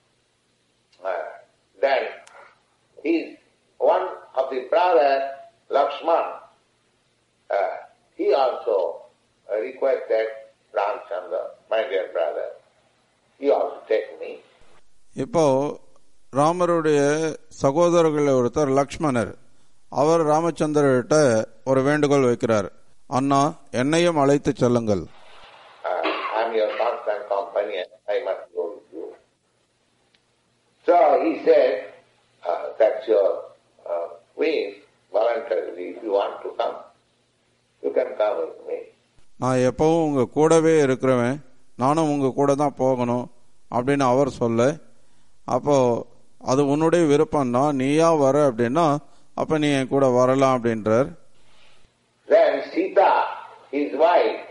uh, then he's one of the brother, Lakshman. Uh, he also uh, requested Ramchandra, my dear brother, you also take me. இப்போ ராமருடைய சகோதரர்கள் ஒருத்தர் லக்ஷ்மணர் அவர் ராமச்சந்திரர்கிட்ட ஒரு வேண்டுகோள் வைக்கிறார் அண்ணா என்னையும் அழைத்து செல்லுங்கள் Uh, I'm your constant companion, I must go with you. So he said, uh, that's your uh, wish, voluntarily, if you want to come, you can come with me. நான் எப்பவும் உங்க கூடவே இருக்கிறவன் நானும் உங்க கூட தான் போகணும் அப்படின்னு அவர் சொல்ல அப்போ அது உன்னுடைய விருப்பம் தான் நீயா வர அப்படின்னா அப்ப நீ என் கூட வரலாம் அப்படின்றார் Then Sita, his wife,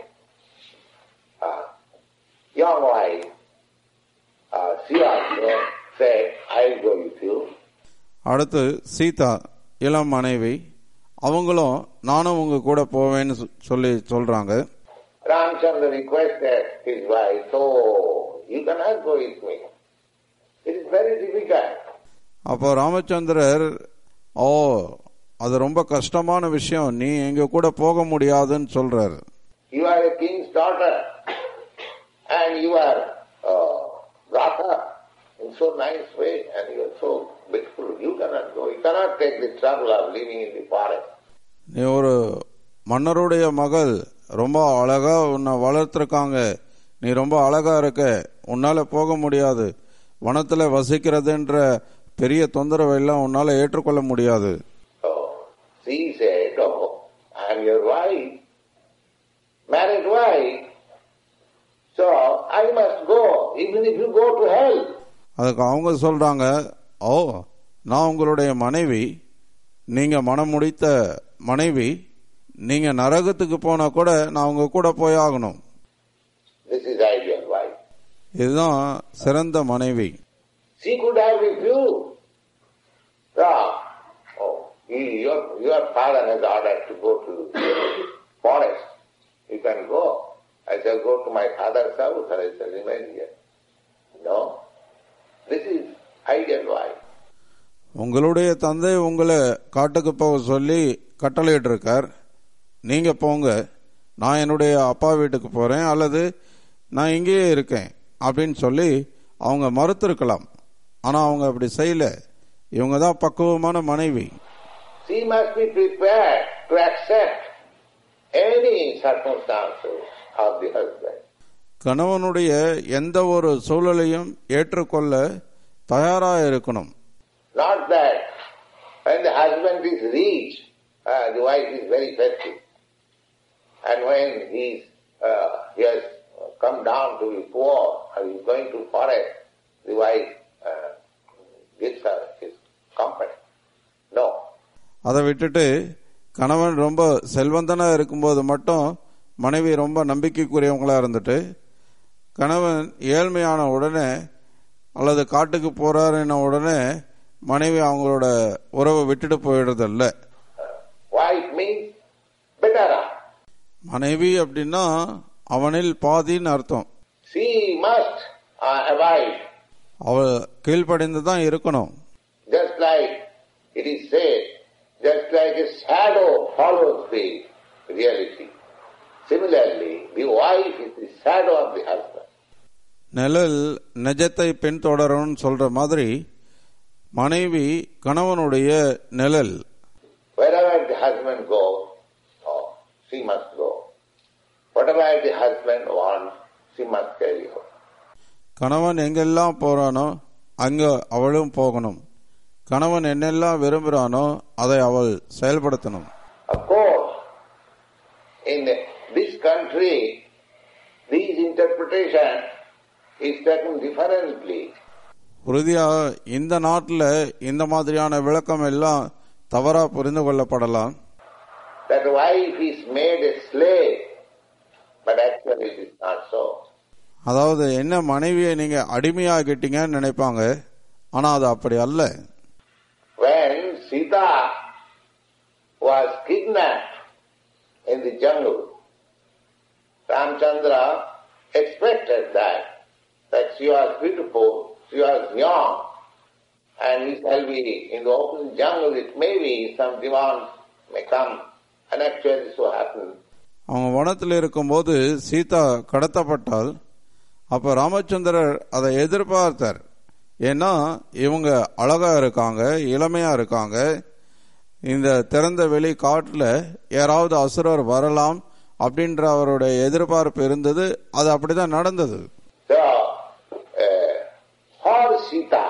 uh, young wife, uh, she also said, I'll go with you. அடுத்து சீதா இளம் மனைவி அவங்களும் நானும் உங்க கூட போவேன்னு சொ- சொல்லி சொல்றாங்க Ramchandra requested his wife, oh, you cannot go with me. It is very difficult. அப்போ ராமச்சந்திரர் ஓ அது ரொம்ப கஷ்டமான விஷயம் நீ எங்க கூட போக முடியாதுன்னு சொல்றாரு You are a king's daughter and you are uh, brought up in so nice way and you are so beautiful. You cannot go. You cannot take the trouble of living in the forest. நீ ஒரு மன்னருடைய மகள் ரொம்ப அழகா உன்னை வளர்த்துருக்காங்க நீ ரொம்ப அழகா இருக்க உன்னால போக முடியாது வனத்துல வசிக்கிறதுன்ற பெரிய தொந்தரவை எல்லாம் உன்னால ஏற்றுக்கொள்ள முடியாது So she said, Oh, I am your wife, married wife. So I must go, even if you go to hell. அதுக்கு அவங்க சொல்றாங்க ஓ நான் உங்களுடைய மனைவி நீங்க மனம் முடித்த மனைவி நீங்க நரகத்துக்கு போனா கூட நான் உங்க கூட போய் ஆகணும் This is ideal wife. இதுதான் சிறந்த மனைவி She could have refused. So, oh, he- your, your father has ordered to go to forest. You can go. I shall go to my father's house and I shall remain here. No. This is ideal wife. உங்களுடைய தந்தை உங்களை காட்டுக்கு போக சொல்லி கட்டளையிட்டு இருக்கார் நீங்க போங்க நான் என்னுடைய அப்பா வீட்டுக்கு போறேன் அல்லது நான் இங்கேயே இருக்கேன் அப்படின்னு சொல்லி அவங்க மறுத்திருக்கலாம் ஆனா அவங்க அப்படி செய்யல இவங்க தான் பக்குவமான மனைவி She must be prepared to accept any circumstances of the husband. கணவனுடைய எந்த ஒரு சூழலையும் ஏற்றுக்கொள்ள தயாரா இருக்கணும் Not that when the husband is rich, uh, the wife is very faithful. And when he's, uh, he has come down to be poor or he's going to forest, the wife uh, gives her his company. No. அதை விட்டுட்டு கணவன் ரொம்ப செல்வந்தனா இருக்கும்போது மட்டும் மனைவி ரொம்ப நம்பிக்கைக்குரியவங்களா இருந்துட்டு கணவன் ஏழ்மையான உடனே அல்லது காட்டுக்கு போறாருன்ன உடனே மனைவி அவங்களோட உறவை விட்டுட்டு போயிடுறதில்ல Wife means better half. மனைவி அப்படின்னா அவனில் பாதின்னு அர்த்தம் She must uh, abide, அவ கீழ்ப்படிந்து தான் இருக்கணும் just like it is said, just like a shadow follows the reality. Similarly, the wife is the shadow of the husband. நிழல் நிஜத்தை பின்தொடரும்னு சொல்ற மாதிரி மனைவி கணவனுடைய நிழல் Wherever the husband goes, oh, she must go. Whatever the husband wants, she must carry out. கணவன் எங்கெல்லாம் போறானோ அங்க அவளும் போகணும் கணவன் என்னெல்லாம் விரும்புறானோ அதை அவள் செயல்படுத்தணும் Of course, in this country, these interpretation is taken differently. உறுதியா இந்த நாட்டில் இந்த மாதிரியான விளக்கம் எல்லாம் தவறா புரிந்து கொள்ளப்படலாம் That wife is made a slave, but actually it is not so. அதாவது என்ன மனைவியை நீங்க அடிமையாகிட்டீங்கன்னு நினைப்பாங்க ஆனா அது அப்படி அல்ல When Sita was kidnapped in the jungle, Ramchandra expected that, that she was beautiful, she was young, and we shall be in the open jungle, it may be some demons may come, and actually so happened. அவங்க வனத்தில் இருக்கும்போது சீதா கடத்தப்பட்டால் அப்ப ராமச்சந்திரர் அதை எதிர்பார்த்தார் ஏன்னா இவங்க அழகா இருக்காங்க இளமையா இருக்காங்க இந்த திறந்த வெளி காட்டுல யாராவது அசுரர் வரலாம் அப்படின்ற அவருடைய எதிர்பார்ப்பு இருந்தது அது அப்படிதான் நடந்தது So, uh, for Sita,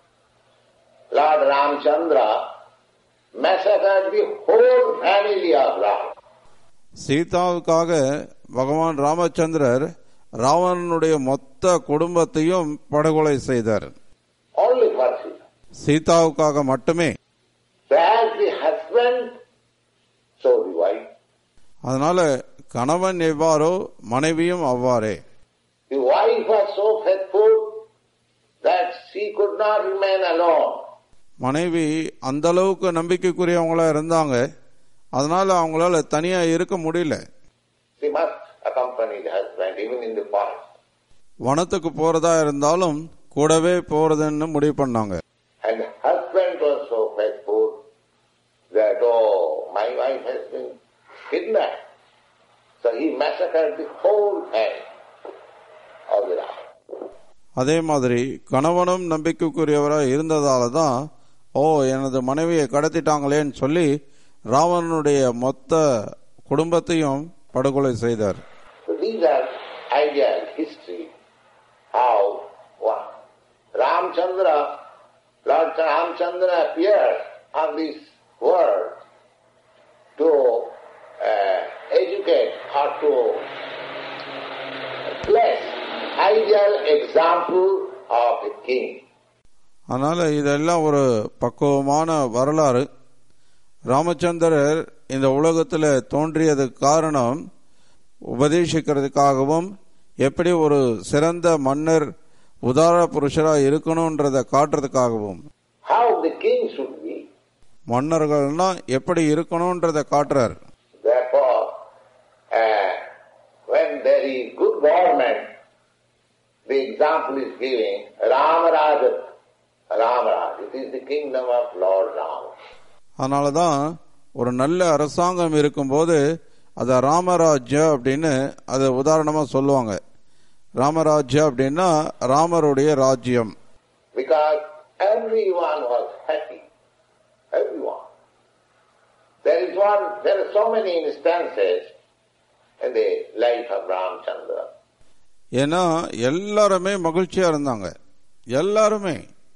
Lord Ramchandra massacred the whole family of Ram. சீதாவுக்காக பகவான் ராமச்சந்திரர் ராவணனுடைய மொத்த குடும்பத்தையும் படுகொலை செய்தார் Only for Sita. சீதாவுக்காக மட்டுமே So as the husband, so the wife. அதனால கணவன் எவ்வாறோ மனைவியும் அவ்வாறே The wife was so faithful that she could not remain alone. மனைவி அந்த அளவுக்கு நம்பிக்கைக்குரியவங்களா இருந்தாங்க அதனால அவங்களால தனியா இருக்க முடியல She must accompany the husband even in the forest. வனத்துக்கு போறதா இருந்தாலும் கூடவே போறதுன்னு முடிவு பண்ணாங்க And the husband was so faithful that, oh, my wife has been kidnapped. So he massacred the whole family of the Ram. அதே மாதிரி கணவனும் நம்பிக்கைக்குரியவராக இருந்ததால தான் ஓ எனது மனைவியை கடத்திட்டாங்களேன்னு சொல்லி ராவணனுடைய மொத்த குடும்பத்தையும் படுகொலை செய்தார் So these are ideal history how one, Ramchandra, Lord Ramchandra appeared on this world to uh, educate or to place ideal example of a king. அதனால இதெல்லாம் ஒரு பக்குவமான வரலாறு ராமச்சந்திரர் இந்த உலகத்தில் தோன்றியதுக்கு காரணம் உபதேசிக்கிறதுக்காகவும் எப்படி ஒரு சிறந்த மன்னர் உதார புருஷரா இருக்கணும்ன்றதை காட்டுறதுக்காகவும் How the king should be. மன்னர்கள்னா எப்படி இருக்கணும்ன்றதை காட்டுறார் Therefore, uh, when there is good government, the example is giving Ramaraj. Ramaraj. It is the kingdom of Lord Ram. அதனால தான் ஒரு நல்ல அரசாங்கம் இருக்கும்போது அதை ராமராஜ்யம் அப்படின்னு அதை உதாரணமாக சொல்லுவாங்க ராமராஜ்யம் அப்படின்னா ராமருடைய ராஜ்யம் Because everyone was happy. Everyone. There is one, there are so many instances in the life of Ramchandra. ஏன்னா எல்லாருமே மகிழ்ச்சியா இருந்தாங்க எல்லாருமே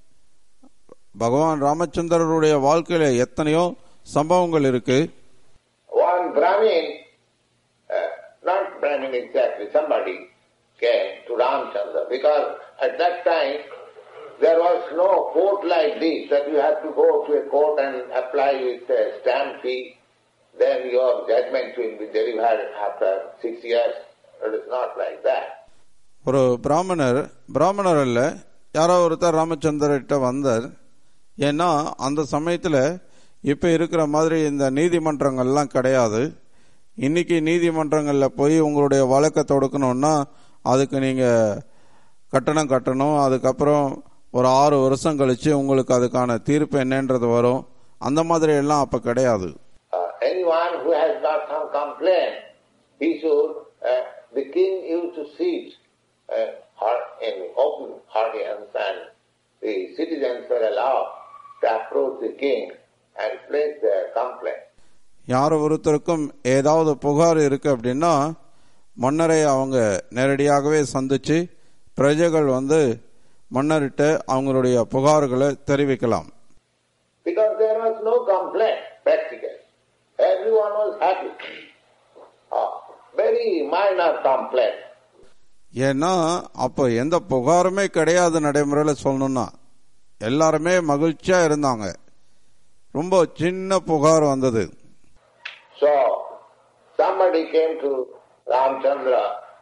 பகவான் ராமச்சந்திரருடைய வாழ்க்கையில எத்தனையோ சம்பவங்கள் இருக்கு One Brahmin, uh, not Brahmin exactly, somebody came to Ramchandra because at that time there was no court like this that you have to go to a court and apply with a stamp fee, then your judgment will be delivered after six years. It is not like that. ஒரு பிராமணர் பிராமணர் அல்ல யாரோ ஒருத்தர் ராமச்சந்திரர்கிட்ட வந்தார் ஏன்னா அந்த சமயத்துல இப்ப இருக்கிற மாதிரி இந்த நீதிமன்றங்கள்லாம் கிடையாது இன்னைக்கு நீதிமன்றங்கள்ல போய் உங்களுடைய வழக்கை தொடுக்கணும்னா அதுக்கு நீங்க கட்டணம் கட்டணும் அதுக்கப்புறம் ஒரு ஆறு வருஷம் கழிச்சு உங்களுக்கு அதுக்கான தீர்ப்பு என்னன்றது வரும் அந்த மாதிரி எல்லாம் அப்ப கிடையாது Uh, anyone who has got some complaint, he should, uh, the king used to sit uh, or- in open audience and the citizens were allowed to approach the king and place their complaint. யார் ஒருத்தருக்கும் ஏதாவது புகார் இருக்கு அப்படின்னா மன்னரை அவங்க நேரடியாகவே சந்திச்சு பிரஜைகள் வந்து மன்னர்கிட்ட அவங்களுடைய புகார்களை தெரிவிக்கலாம் Because there was no complaint, practically. Everyone was happy. Uh, very minor complaint. ஏன்னா அப்போ எந்த புகாருமே கிடையாது நடைமுறையில சொல்லணும்னா எல்லாருமே மகிழ்ச்சியா இருந்தாங்க ரொம்ப சின்ன புகார் வந்தது So, somebody came to Ramchandra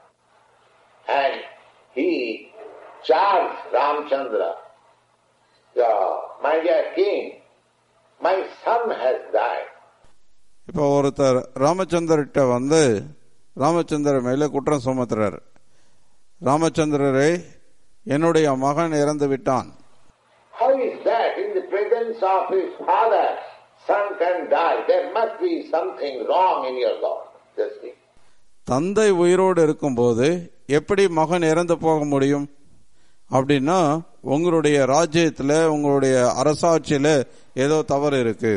and he charged Ramchandra, "Yeah, my dear king, my son has died. இப்போ ஒருத்தர் ராமச்சந்திரர்கிட்ட வந்து ராமச்சந்திர மேல குற்றம் சுமத்துறாரு ராமச்சந்திரரே என்னுடைய மகன் இறந்து விட்டான் How is that? In the presence of his father, son can die. There must be something wrong in your God. Just think. தந்தை உயிரோடு இருக்கும்போது எப்படி மகன் இறந்து போக முடியும் அப்படின்னா உங்களுடைய ராஜ்யத்துல உங்களுடைய அரசாட்சியில ஏதோ தவறு இருக்கு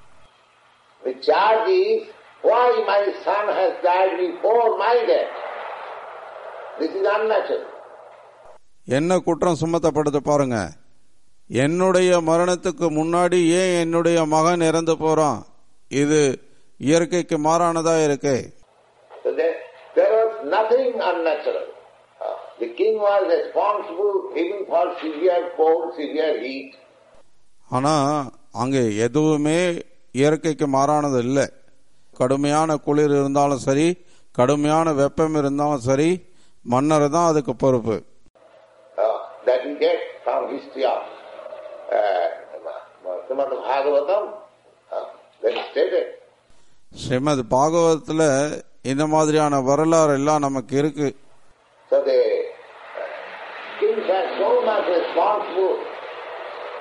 The charge is, why my son has died before my death? This is unnatural. என்ன குற்றம் சுமத்தப்படுது பாருங்க என்னுடைய மரணத்துக்கு முன்னாடி ஏன் என்னுடைய மகன் இறந்து போறான் இது இயற்கைக்கு மாறானதா இருக்கு So there, there was nothing unnatural. Uh, the king was responsible even for severe cold, severe heat. ஆனா அங்க எதுவுமே இயற்கைக்கு மாறானது இல்லை கடுமையான குளிர் இருந்தாலும் சரி கடுமையான வெப்பம் இருந்தாலும் சரி மன்னர் தான் அதுக்கு பொறுப்பு Uh, that we get from history of uh, Srimad Bhagavatam. Uh, that is stated. Srimad பாகவதத்துல இந்த மாதிரியான வரலாறு எல்லாம் நமக்கு இருக்கு So the uh, kings had so much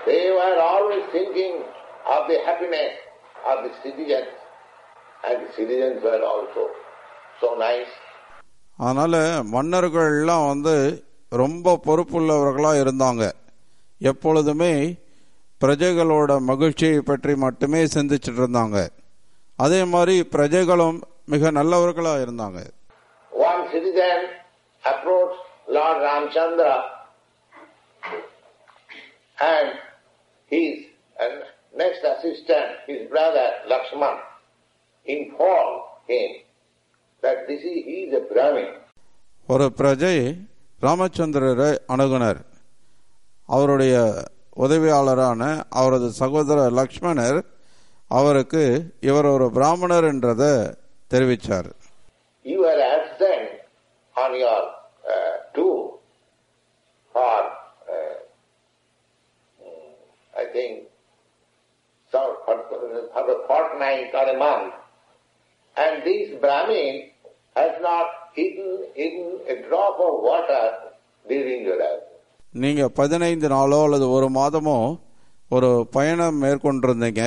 They were always thinking of the happiness of the citizens, and the citizens were also so nice. அதனால மன்னர்கள்லாம் வந்து ரொம்ப பொறுப்புள்ளவர்களா இருந்தாங்க எப்பொழுதுமே பிரஜைகளோட மகிழ்ச்சியை பற்றி மட்டுமே சிந்திச்சிட்டு இருந்தாங்க அதே மாதிரி பிரஜைகளும் மிக நல்லவர்களா இருந்தாங்க One citizen approached Lord Ramchandra and his and next assistant, his brother Lakshman, informed him that this is, he is a Brahmin. ஒரு பிரஜை ராமச்சந்திரரை அணுகுனர் அவருடைய உதவியாளரான அவரது சகோதரர் லக்ஷ்மணர் அவருக்கு இவர் ஒரு பிராமணர் என்றதை தெரிவித்தார் You were absent on your uh, tour for, uh, mm, I think, some, for, for a fortnight or a month. And this Brahmin has not eaten, eaten a drop of water during your absence. நீங்க பதினைந்து நாளோ அல்லது ஒரு மாதமோ ஒரு பயணம் மேற்கொண்டிருந்தீங்க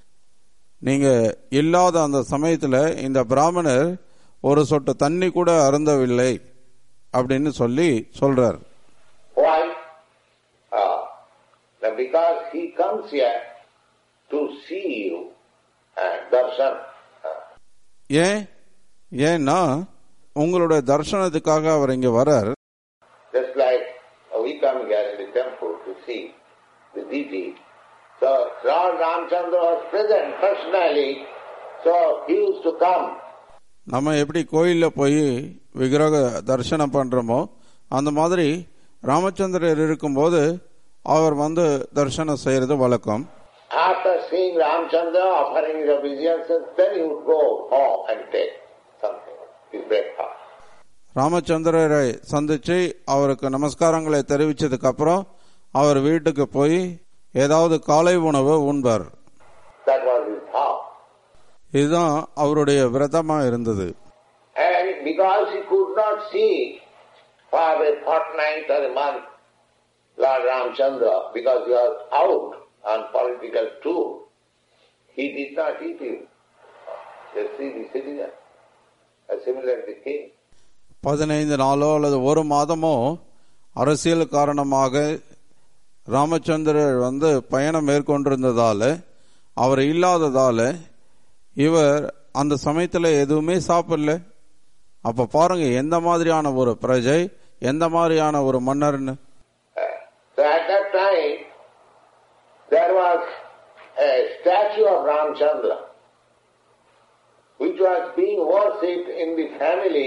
நீங்க இல்லாத அந்த சமயத்துல இந்த பிராமணர் ஒரு சொட்டு தண்ணி கூட அருந்தவில்லை அப்படின்னு சொல்லி சொல்றார் Why? Uh, now because he comes here to see you and darshan. Uh, ஏன் ஏன்னா உங்களுடைய தர்சனத்துக்காக அவர் இங்க வரார் just like uh, we come here in the temple to see the deity. So Lord Ramchandra was present personally, so he used to come. நம்ம எப்படி கோயில்ல போய் விக்கிரக தரிசனம் பண்றோமோ அந்த மாதிரி ராமச்சந்திரர் இருக்கும்போது அவர் வந்து தரிசனம் செய்யறது வழக்கம் After seeing Ramchandra offering his obeisances, then he would go home and take something, his breakfast. ராமச்சந்திரரை சந்திச்சு அவருக்கு நமஸ்காரங்களை தெரிவிச்சதுக்கு அப்புறம் அவர் வீட்டுக்கு போய் ஏதாவது காலை உணவு உண்பார் That was his vow. இதுதான் அவருடைய விரதமா இருந்தது And because he could not see for a fortnight or a month Lord Ramchandra, because he was out on political tour, he did not eat him. Just see the citizen, a similar the king. பதினைந்து நாளோ அல்லது ஒரு மாதமோ அரசியல் காரணமாக ராமச்சந்திரர் வந்து பயணம் மேற்கொண்டிருந்ததால அவர் இல்லாததால இவர் அந்த சமயத்துல எதுவுமே சாப்பிடல அப்ப பாருங்க எந்த மாதிரியான ஒரு பிரஜை எந்த மாதிரியான ஒரு மன்னர்னு Uh, so at that time, there was a statue of Ramchandra, which was being worshipped in the family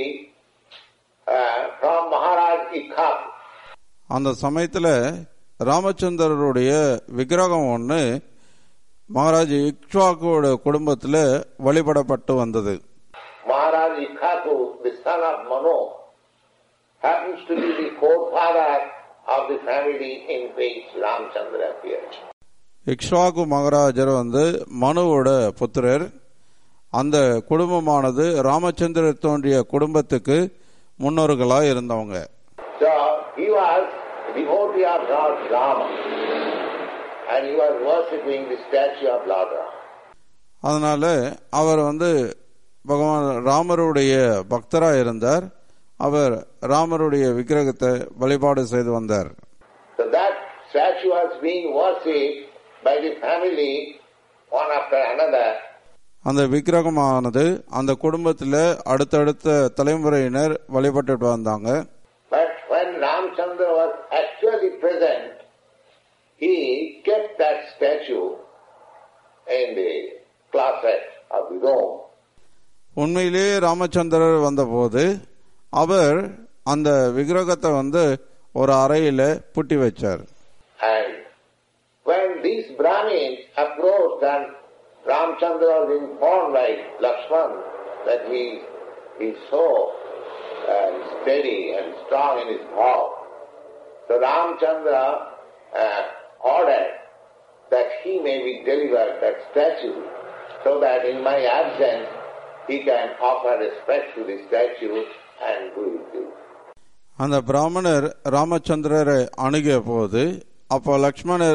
uh, from Maharaj Ikhaku. அந்த சமயத்துல ராமச்சந்திரருடைய விக்கிரகம் ஒன்று மகாராஜ் இக்ஷ்வாக்குவோட குடும்பத்துல வழிபடப்பட்டு வந்தது Maharaj Ikhaku, the son of Manu, happens to be the forefather of the family in which Ramchandra appeared. Ikshvaku மகாராஜர் வந்து மனுவோட புத்திரர் அந்த குடும்பமானது ராமச்சந்திரர் தோன்றிய குடும்பத்துக்கு முன்னோர்களா இருந்தவங்க So he was devotee of Lord Rama and he was worshipping the statue of Lord Rama. அதனால அவர் வந்து பகவான் ராமருடைய பக்தரா இருந்தார் அவர் ராமருடைய விக்கிரகத்தை வழிபாடு செய்து வந்தார் So that statue was being worshipped by the family one after another. அந்த விக்கிரகமானது அந்த குடும்பத்துல அடுத்தடுத்த தலைமுறையினர் வழிபட்டுட்டு வந்தாங்க But when Ramchandra was actually present, he kept that statue in the closet of the room. உண்மையிலேயே ராமச்சந்திரர் வந்தபோது அவர் அந்த விக்கிரகத்தை வந்து ஒரு அறையில பூட்டி வச்சார் And when these Brahmins approached and Ramchandra was informed by Lakshman that he is so uh, steady and strong in his vow. So Ramchandra uh, ordered that he may be delivered that statue so that in my absence he can offer respect to the statue and do his duty. அந்த பிராமணர் ராமச்சந்திரரை அணுகிய போது அப்போ லக்ஷ்மணர்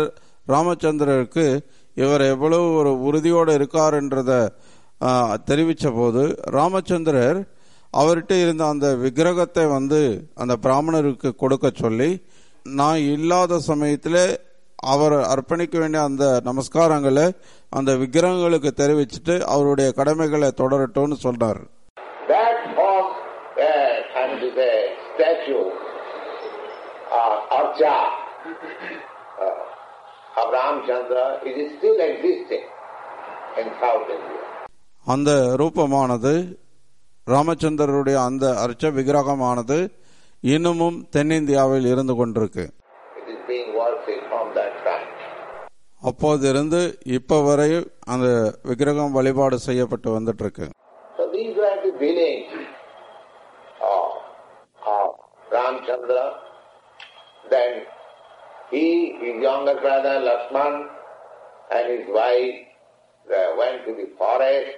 ராமச்சந்திரருக்கு இவர் எவ்வளவு ஒரு உறுதியோடு இருக்காருன்றத ஆ, தெரிவிச்ச போது ராமச்சந்திரர் அவர்கிட்ட இருந்த அந்த விக்கிரகத்தை வந்து அந்த பிராமணருக்கு கொடுக்க சொல்லி நான் இல்லாத சமயத்தில் அவர் அர்ப்பணிக்க வேண்டிய அந்த நமஸ்காரங்களை அந்த விக்கிரகங்களுக்கு தெரிவிச்சுட்டு அவருடைய கடமைகளை தொடரட்டும்னு சொல்றார் That form, uh, and the statue, uh, Archa, uh, of Ramchandra, it is still existing in South India. அந்த ரூபமானது ராமச்சந்திரருடைய அந்த அர்ச்ச விக்கிரகமானது இன்னமும் தென்னிந்தியாவில் இருந்து கொண்டிருக்கு It is being worshipped from that time. அப்போதிருந்து இப்ப வரை அந்த விக்கிரகம் வழிபாடு செய்யப்பட்டு வந்துட்டு இருக்கு So these were the feelings of, of Ramchandra. Then he, his younger brother Lakshman and his wife uh, went to the forest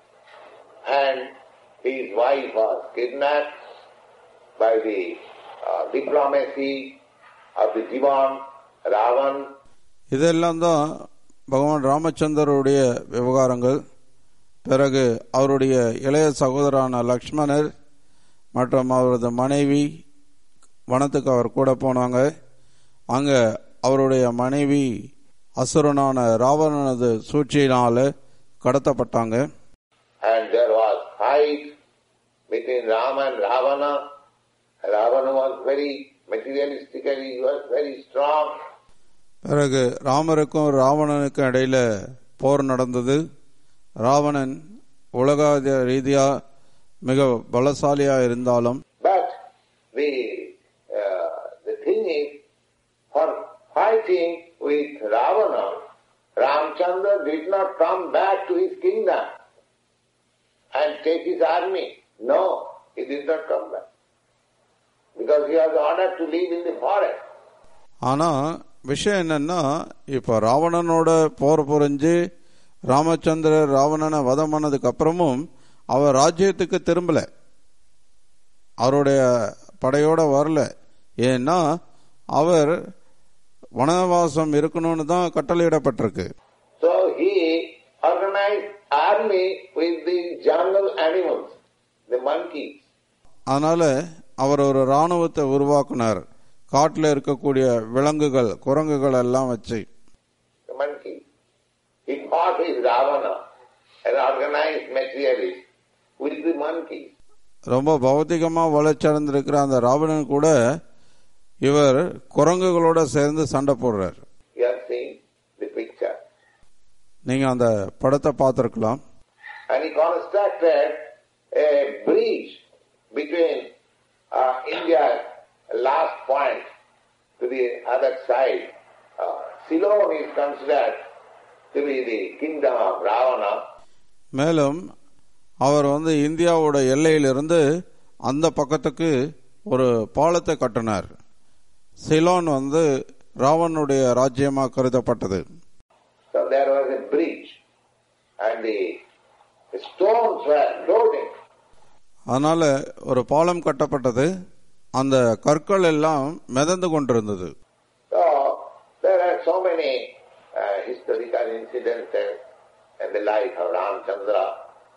and his wife was kidnapped by the uh, diplomacy of the Divan, Ravan, இதெல்லாம் தான் பகவான் ராமச்சந்திரருடைய விவகாரங்கள் பிறகு அவருடைய இளைய சகோதரான லக்ஷ்மணர் மற்றும் அவரது மனைவி வனத்துக்கு அவர் கூட போனாங்க அங்க அவருடைய மனைவி அசுரனான ராவணனது சூழ்ச்சியினால கடத்தப்பட்டாங்க and there was fight between Rama and Ravana. Ravana was very materialistically, he was very strong. பிறகு ராமருக்கும் ராவணனுக்கும் இடையில போர் நடந்தது ராவணன் உலக ரீதியா மிக பலசாலியா இருந்தாலும் But the, uh, the thing is, for fighting with Ravana, Ramchandra did not come back to his kingdom and take his army. No, he did not come back. Because he was ordered to live in the forest. ஆனா விஷயம் என்னன்னா இப்ப ராவணனோட போர் புரிஞ்சு ராமச்சந்திரர் ராவணனை வதம் பண்ணதுக்கு அப்புறமும் அவர் ராஜ்யத்துக்கு திரும்பல அவருடைய படையோட வரல ஏன்னா அவர் வனவாசம் இருக்கணும்னு தான் கட்டளையிடப்பட்டிருக்கு So he organized army with the jungle animals, the monkeys. அதனால அவர் ஒரு ராணுவத்தை உருவாக்குனார் காட்டில் இருக்கக்கூடிய விலங்குகள் குரங்குகள் எல்லாம் வச்சு the monkey. He fought with Ravana, an organized materialist, with the monkeys. ரொம்ப பௌத்திகமா வளர்ச்சியடைந்திருக்கிற அந்த ராவணன் கூட இவர் குரங்குகளோட சேர்ந்து சண்டை போடுறார் You have seen the picture. நீங்க அந்த படத்தை பார்த்திருக்கலாம் And he constructed a bridge between uh, India's last point to the other side. Uh, Ceylon is considered to be the kingdom of Ravana. மேலும் அவர் வந்து இந்தியாவோட எல்லையிலிருந்து அந்த பக்கத்துக்கு ஒரு பாலத்தை கட்டினார் சிலோன் வந்து ராவனுடைய ராஜ்யமா கருதப்பட்டது So there was a bridge and the stones were floating. அதனால ஒரு பாலம் கட்டப்பட்டது அந்த கற்கள் எல்லாம் மிதந்து கொண்டிருந்தது So there are so many uh, historical incidences in the life of Ramchandra.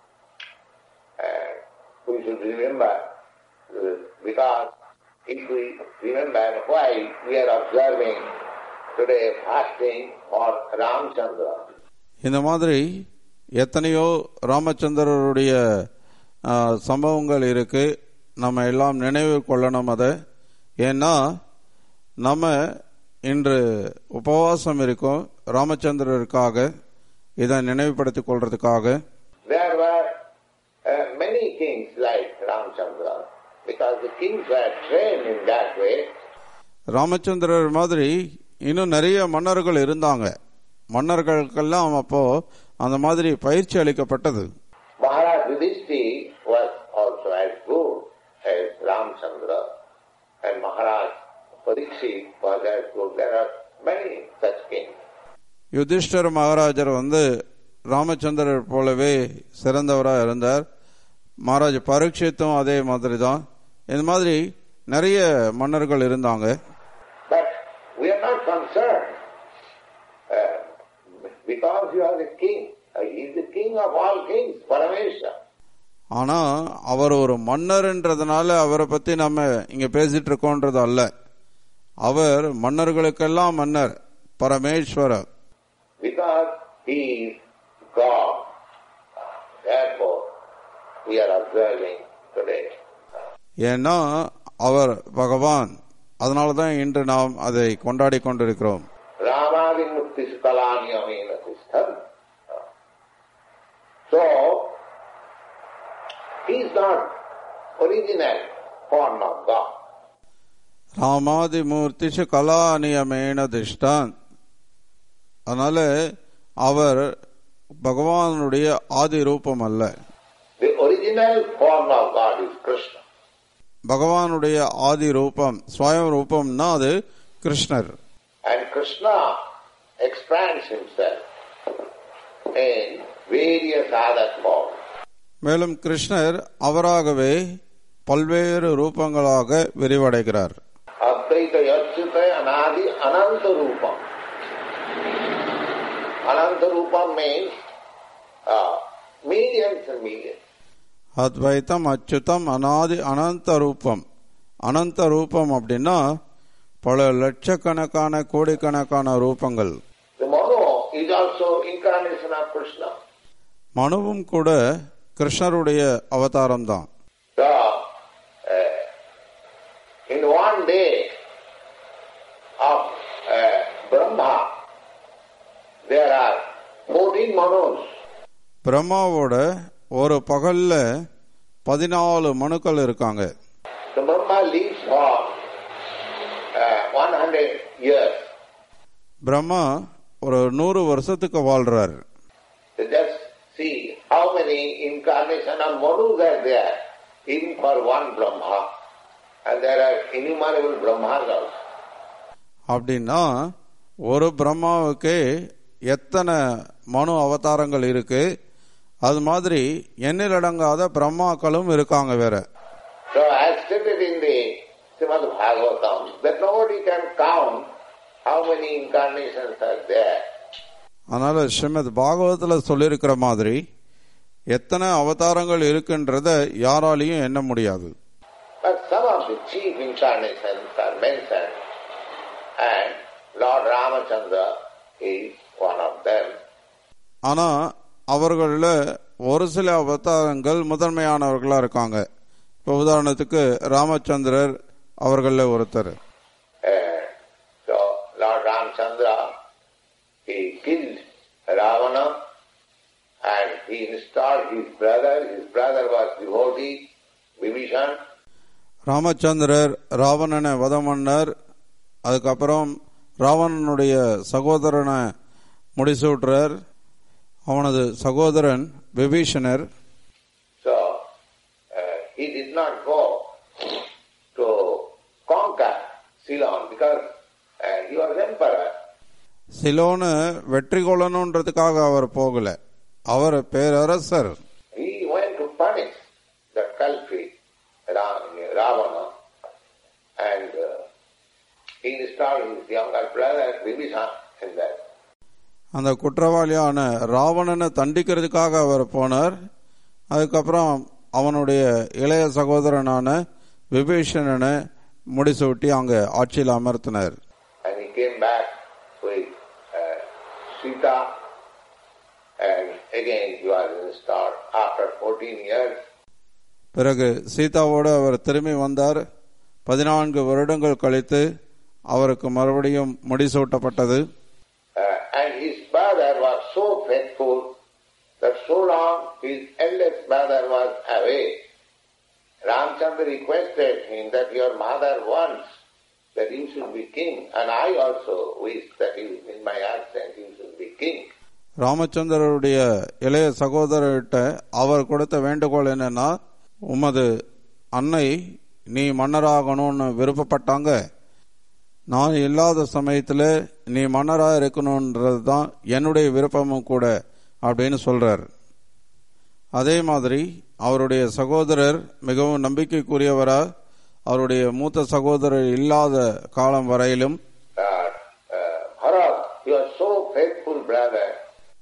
And we should remember uh, because if we remember why we are observing today fasting for Ramchandra. இந்த மாதிரி எத்தனையோ ராமச்சந்திரருடைய ஆ, சம்பவங்கள் இருக்கு நம்ம எல்லாம் நினைவு கொள்ளணும் அதை ஏன்னா நம்ம இன்று உபவாசம் இருக்கோம் ராமச்சந்திரருக்காக இதை நினைவுபடுத்திக் கொள்றதுக்காக There were uh, many kings like Ramchandra because the kings were trained in that way. ராமச்சந்திரர் மாதிரி இன்னும் நிறைய மன்னர்கள் இருந்தாங்க மன்னர்களுக்கெல்லாம் அப்போ அந்த மாதிரி பயிற்சி அளிக்கப்பட்டது Maharaj Yudhishthir was also as good as Ramchandra and Maharaj Parikshit was as good. There are many such kings. Yudhishthira மகாராஜர் வந்து ராமச்சந்திரர் போலவே சிறந்தவராக இருந்தார் மகாராஜ் பரீட்சித்தும் அதே மாதிரி தான் இந்த மாதிரி நிறைய மன்னர்கள் இருந்தாங்க But we are not concerned uh, you are the king. Uh, He is the king of all kings, Parameshwar. ஆனா அவர் ஒரு மன்னர்ன்றதுனால அவரை பத்தி நம்ம இங்க பேசிட்டு இருக்கோன்றது அல்ல அவர் மன்னர்களுக்கெல்லாம் மன்னர் Parameswarar Because he is God. Therefore, we are observing today. ஏன்னா அவர் பகவான் அதனாலதான் இன்று நாம் அதை கொண்டாடி கொண்டிருக்கிறோம் Ramadi Mukti Sukalaniyamena Tistham. So, he is not original form of God. ராமாதி மூர்த்திஷு கலா நியமேன திஷ்டான் அதனால அவர் பகவானுடைய ஆதி ரூபம் அல்ல The original form of God is Krishna. பகவானுடைய ஆதி ரூபம் ஸ்வயம் ரூபம்னா அது கிருஷ்ணர் And Krishna expands himself in various other forms. மேலும் கிருஷ்ணர் அவராகவே பல்வேறு ரூபங்களாக விரிவடைகிறார் Advaita Yachyuta Anadi Ananta Rupam. Ananta Rupam means uh, millions and millions. அத்வைத்தம் அச்சுதம் அனாதி அனந்த ரூபம் அனந்த ரூபம் அப்படின்னா பல லட்சக்கணக்கான கோடிக்கணக்கான ரூபங்கள் The Mano is also incarnation of Krishna. மனுவும் கூட கிருஷ்ணருடைய அவதாரம் தான் So, uh, in one day of uh, Brahma, there are 14 Manos. பிரம்மாவோட ஒரு பகல்ல பதினாலு மனுக்கள் இருக்காங்க The Brahma lives for uh, 100 years. Brahma ஒரு நூறு வருஷத்துக்கு வாழ்றார் So just see how many incarnation of Manus are there, even for one Brahma. And there are innumerable Brahmas also. அப்படின்னா ஒரு பிரம்மாவுக்கே எத்தனை மனு அவதாரங்கள் இருக்கு அது மாதிரி எண்ணிலடங்காத பிரம்மாக்களும் இருக்காங்க வேற So as stated in the Srimad Bhagavatam, that nobody can count how many incarnations are there. அதனால ஸ்ரீமத் பாகவத்துல சொல்லியிருக்கிற மாதிரி எத்தனை அவதாரங்கள் இருக்குன்றத யாராலையும் எண்ண முடியாது But some of the chief incarnations are mentioned, and Lord Ramachandra is one of them. ஆனா அவர்கள ஒரு சில அவதாரங்கள் முதன்மையானவர்களா இருக்காங்க இப்போ உதாரணத்துக்கு ராமச்சந்திரர் அவர்கள ஒருத்தர் Uh, so Lord Ramchandra, he killed Ravana and he installed his brother. His brother was devotee, Vibhishan. ராமச்சந்திரர் ராவணனை வதம் பண்ணார் அதுக்கப்புறம் ராவணனுடைய சகோதரனை முடிசூட்டுறார் அவனது சகோதரன் விபீஷணர் So uh, he did not go to conquer Ceylon because uh, he was emperor. Ceylon வெற்றி கொள்ளணுன்றதுக்காக அவர் போகல அவர் பேரரசர் He went to punish the culprit, Ra- Ravana, and uh, he installed his younger brother Vibhishan in that. அந்த குற்றவாளியான ராவணனை தண்டிக்கிறதுக்காக அவர் போனார் அதுக்கப்புறம் அவனுடைய இளைய சகோதரனான விபீஷணனை முடிசூட்டி அங்க ஆட்சியில் அமர்த்தினார் And he came back with uh, Sita, and again he was installed after 14 years. பிறகு சீதாவோடு அவர் திரும்பி வந்தார் பதினான்கு வருடங்கள் கழித்து அவருக்கு மறுபடியும் முடிசூட்டப்பட்டது Uh, and his brother was so faithful that so long his eldest brother was away, Ramchandra requested him that your mother wants that you should be king, and I also wish that you, in my absence you should be king. ராமச்சந்திரருடைய இளைய சகோதரர்கிட்ட அவர் கொடுத்த வேண்டுகோள் என்னன்னா உமது அன்னை நீ மன்னராகணும்னு விருப்பப்பட்டாங்க நான் இல்லாத சமயத்துல நீ மன்னரா இருக்கணும்ன்றது தான் என்னுடைய விருப்பமும் கூட அப்படின்னு சொல்றார் அதே மாதிரி அவருடைய சகோதரர் மிகவும் நம்பிக்கைக்குரியவரா அவருடைய மூத்த சகோதரர் இல்லாத காலம் வரையிலும் Uh, uh, Bharat, he was so faithful brother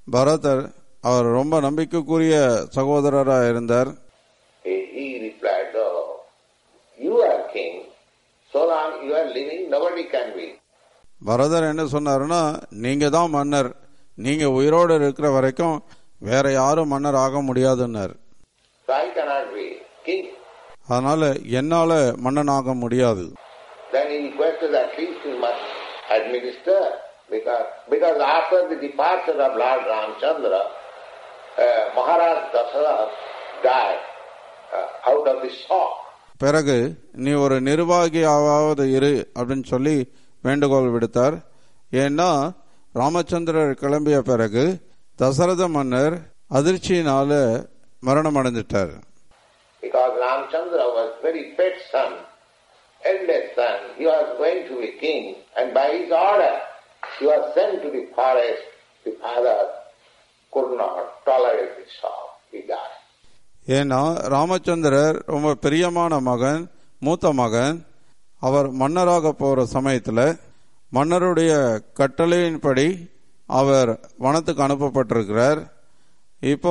பரதர் அவர் ரொம்ப நம்பிக்கைக்குரிய சகோதரராக இருந்தார் He, he replied, Oh, you are king. So long you are living, nobody can be. பரதர் என்ன சொன்னாருன்னா நீங்க தான் மன்னர் நீங்க உயிரோடு இருக்கிற வரைக்கும் வேற யாரும் மன்னர் ஆக முடியாதுன்னார் So I cannot be king. அதனால என்னால மன்னன் ஆக முடியாது Then he requested at least he must administer because, because after the departure of Lord Ramchandra, uh, Maharaj Dasarath died uh, out of the shock. பிறகு நீ ஒரு நிர்வாகியாவது இரு அப்படின்னு சொல்லி வேண்டுகோள் விடுத்தார் ஏன்னா ராமச்சந்திரர் கிளம்பிய பிறகு தசரத மன்னர் அதிர்ச்சியினால மரணம் அடைஞ்சிட்டார் Because Ramchandra was very pet son, eldest son, he was going to be king, and by his order, he was sent to the forest. The father could not tolerate the shock. He died. ஏன்னா ராமச்சந்திரர் ரொம்ப பிரியமான மகன் மூத்த மகன் அவர் மன்னராக போற சமயத்துல மன்னருடைய கட்டளையின்படி அவர் வனத்துக்கு அனுப்பப்பட்டிருக்கிறார் இப்போ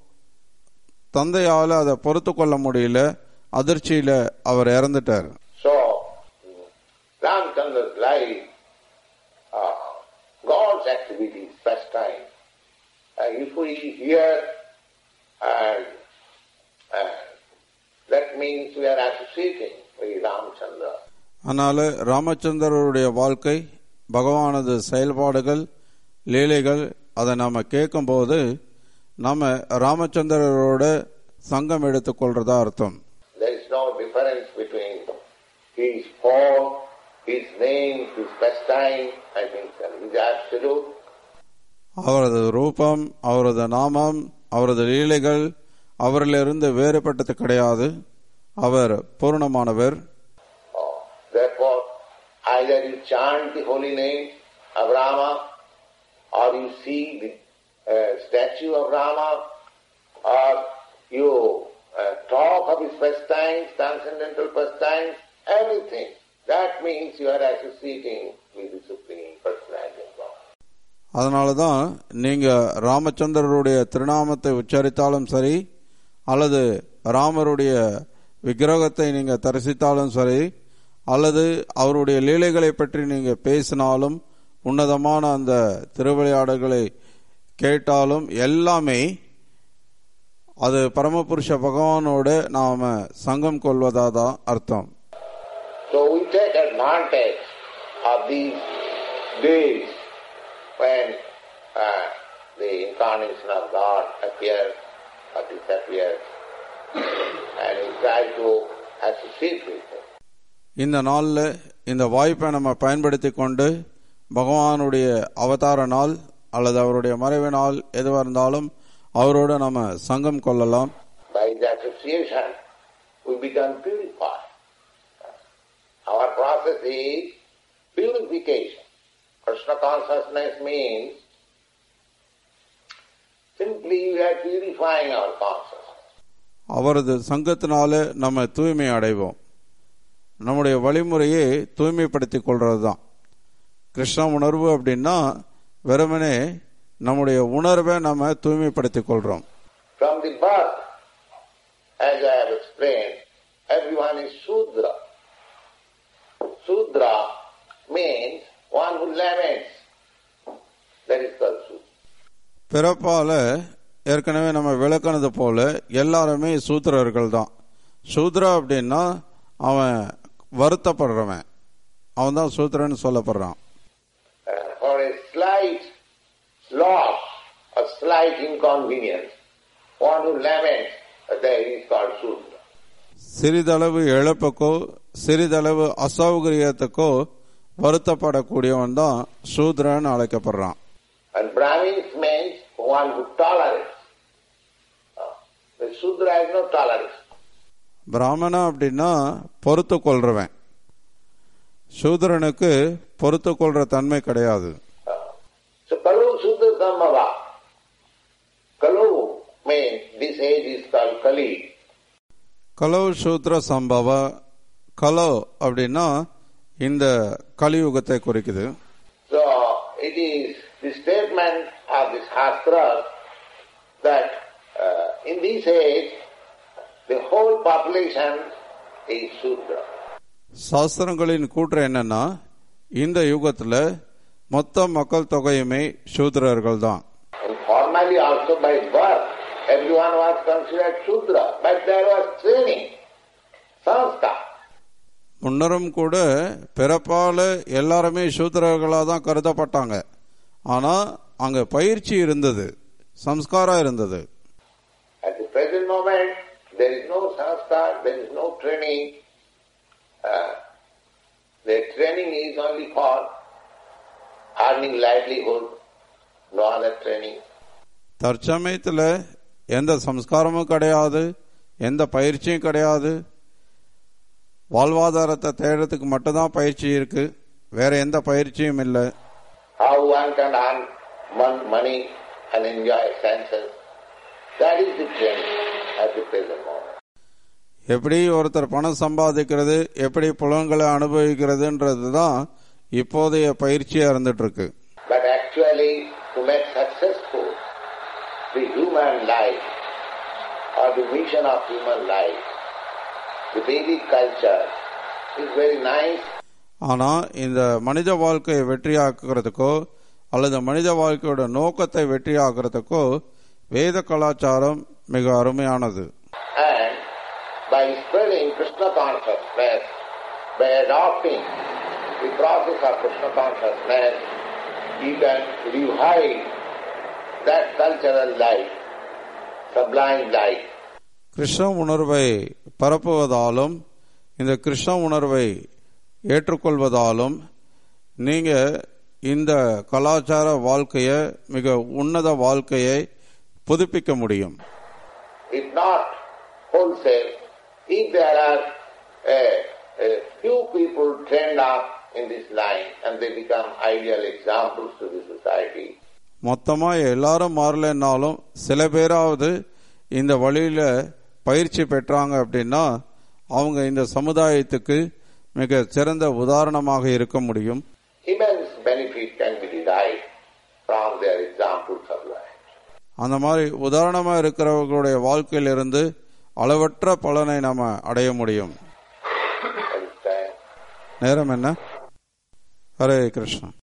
தந்தையால அதை பொறுத்து கொள்ள முடியல அதிர்ச்சியில அவர் இறந்துட்டார் So, Ramchandra's life, uh, God's activities, pastime, uh, if we hear, and uh, that means we are associating with Ramchandra. அதனால ராமச்சந்திரருடைய வாழ்க்கை பகவானது செயல்பாடுகள் லீலைகள் அதை நாம கேட்கும்போது நாம ராமச்சந்திரரோட சங்கம் எடுத்துக்கொள்றதா அர்த்தம் There is no difference between his form, his name, his pastime, I think that is absolute. அவரது ரூபம் அவரது நாமம் அவரது லீலைகள் அவரிலிருந்து வேறுபட்டது கிடையாது அவர் பூர்ணமானவர் Oh, Therefore, either you chant the holy name of Rama, or you see the uh, statue of Rama, or you uh, talk of his pastimes, transcendental pastimes, everything. That means you are associating with the Supreme Personality of God. அதனால தான் நீங்க ராமச்சந்திரருடைய திருநாமத்தை உச்சரித்தாலும் சரி அல்லது ராமருடைய விக்கிரகத்தை நீங்க தரிசித்தாலும் சரி அல்லது அவருடைய லீலைகளை பற்றி நீங்க பேசினாலும் உன்னதமான அந்த திருவிளையாடுகளை கேட்டாலும் எல்லாமே அது பரமபுருஷ பகவானோட நாம சங்கம் கொள்வதா தான் அர்த்தம் So we take advantage of these days when uh, the incarnation of God appears or disappears and we try to associate with Him. இந்த நாளில் இந்த வாய்ப்பை நம்ம பயன்படுத்தி கொண்டு பகவானுடைய அவதார நாள் அல்லது அவருடைய மறைவு நாள் எதுவாக இருந்தாலும் அவரோட நம்ம சங்கம் கொள்ளலாம் By the association, we become purified. Our process is purification. Krishna consciousness means simply we are purifying our consciousness. அவரது சங்கத்தினால நம்ம தூய்மை அடைவோம் நம்முடைய வழிமுறையை தூய்மைப்படுத்திக் கொள்றது தான் கிருஷ்ண உணர்வு அப்படின்னா வெறுமனே நம்முடைய உணர்வை நம்ம தூய்மைப்படுத்திக் கொள்றோம் From the birth, as I have explained, everyone is Sudra. Sudra means one who laments. That is called Sudra. பிறப்பால ஏற்கனவே நம்ம விளக்குனது போல எல்லாருமே சூத்திரர்கள் தான் சூத்ரா அப்படின்னா அவன் வருத்தப்படுறவன் அவன் தான் சூத்திரன்னு சொல்லப்படுறான் Uh, for a slight loss, a slight inconvenience, one who laments, uh, that is called Sudra. சிறிதளவு இழப்புக்கோ சிறிதளவு அசௌகரியத்துக்கோ வருத்தப்படக்கூடியவன் தான் சூத்ரன்னு அழைக்கப்படுறான் And Brahmins means one who tolerates. Uh, the Sudra has no tolerance. பிராமணா அப்படின்னா பொறுத்து கொள்றவன் சூத்ரனுக்கு பொறுத்து கொள்ற தன்மை கிடையாது Uh, so Kalu Sudra Sambhava. Kalu means this age is called Kali. கலோ சூத்ர சம்பவ கலோ அப்படின்னா இந்த கலியுகத்தை குறிக்குது So it is the statement of the Shastras that uh, in this age the whole population is Sudra. சாஸ்திரங்களின் கூற்று என்னன்னா இந்த யுகத்துல மொத்த மக்கள் தொகையுமே சூத்திரர்கள் தான் And formally also by birth, everyone was considered Sudra, but there was training, sanskar. முன்னரும் கூட பிறப்பால எல்லாருமே சூத்திரர்களாக தான் கருதப்பட்டாங்க ஆனா அங்க பயிற்சி இருந்தது சம்ஸ்காரம் இருந்தது At the present moment, there is no sanskar, there is no training. Uh, the training is only for earning livelihood, no other training. தற்சமயத்துல எந்த சம்ஸ்காரமும் கிடையாது எந்த பயிற்சியும் கிடையாது வாழ்வாதாரத்தை தேடுறதுக்கு மட்டும்தான் பயிற்சி இருக்கு வேற எந்த பயிற்சியும் இல்லை How one can earn mon- money and enjoy senses, that is the training at the present moment. எப்படி ஒருத்தர் பணம் சம்பாதிக்கிறது எப்படி புலன்களை அனுபவிக்கிறதுன்றது தான் இப்போதைய பயிற்சியா இருந்துட்டு இருக்கு But actually, to make successful the human life or the mission of human life, the Vedic culture is very nice ஆனா இந்த மனித வாழ்க்கையை வெற்றியாக்குறதுக்கோ அல்லது மனித வாழ்க்கையோட நோக்கத்தை வெற்றியாக்குறதுக்கோ வேத கலாச்சாரம் மிக அருமையானது and by spreading Krishna consciousness, by adopting the process of Krishna consciousness, you can revive that cultural life, sublime life. Krishna உணர்வை பரப்புவதாலும் இந்த கிருஷ்ண உணர்வை ஏற்றுக்கொள்வதாலும் நீங்க இந்த கலாச்சார வாழ்க்கையை மிக உன்னத வாழ்க்கையை புதுப்பிக்க முடியும் If not wholesale, if there are a, a few people trained up in this line and they become ideal examples to the society, மொத்தமா எல்லாரும் மாறலைன்னாலும் சில பேராவது இந்த வழியில பயிற்சி பெற்றாங்க அப்படின்னா அவங்க இந்த சமுதாயத்துக்கு மிக சிறந்த உதாரணமாக இருக்க முடியும் immense benefit can be derived from their examples of life. அந்த மாதிரி உதாரணமா இருக்கிறவர்களுடைய வாழ்க்கையிலிருந்து அளவற்ற பலனை நாம அடைய முடியும் Understand? நேரம் என்ன ஹரே கிருஷ்ணா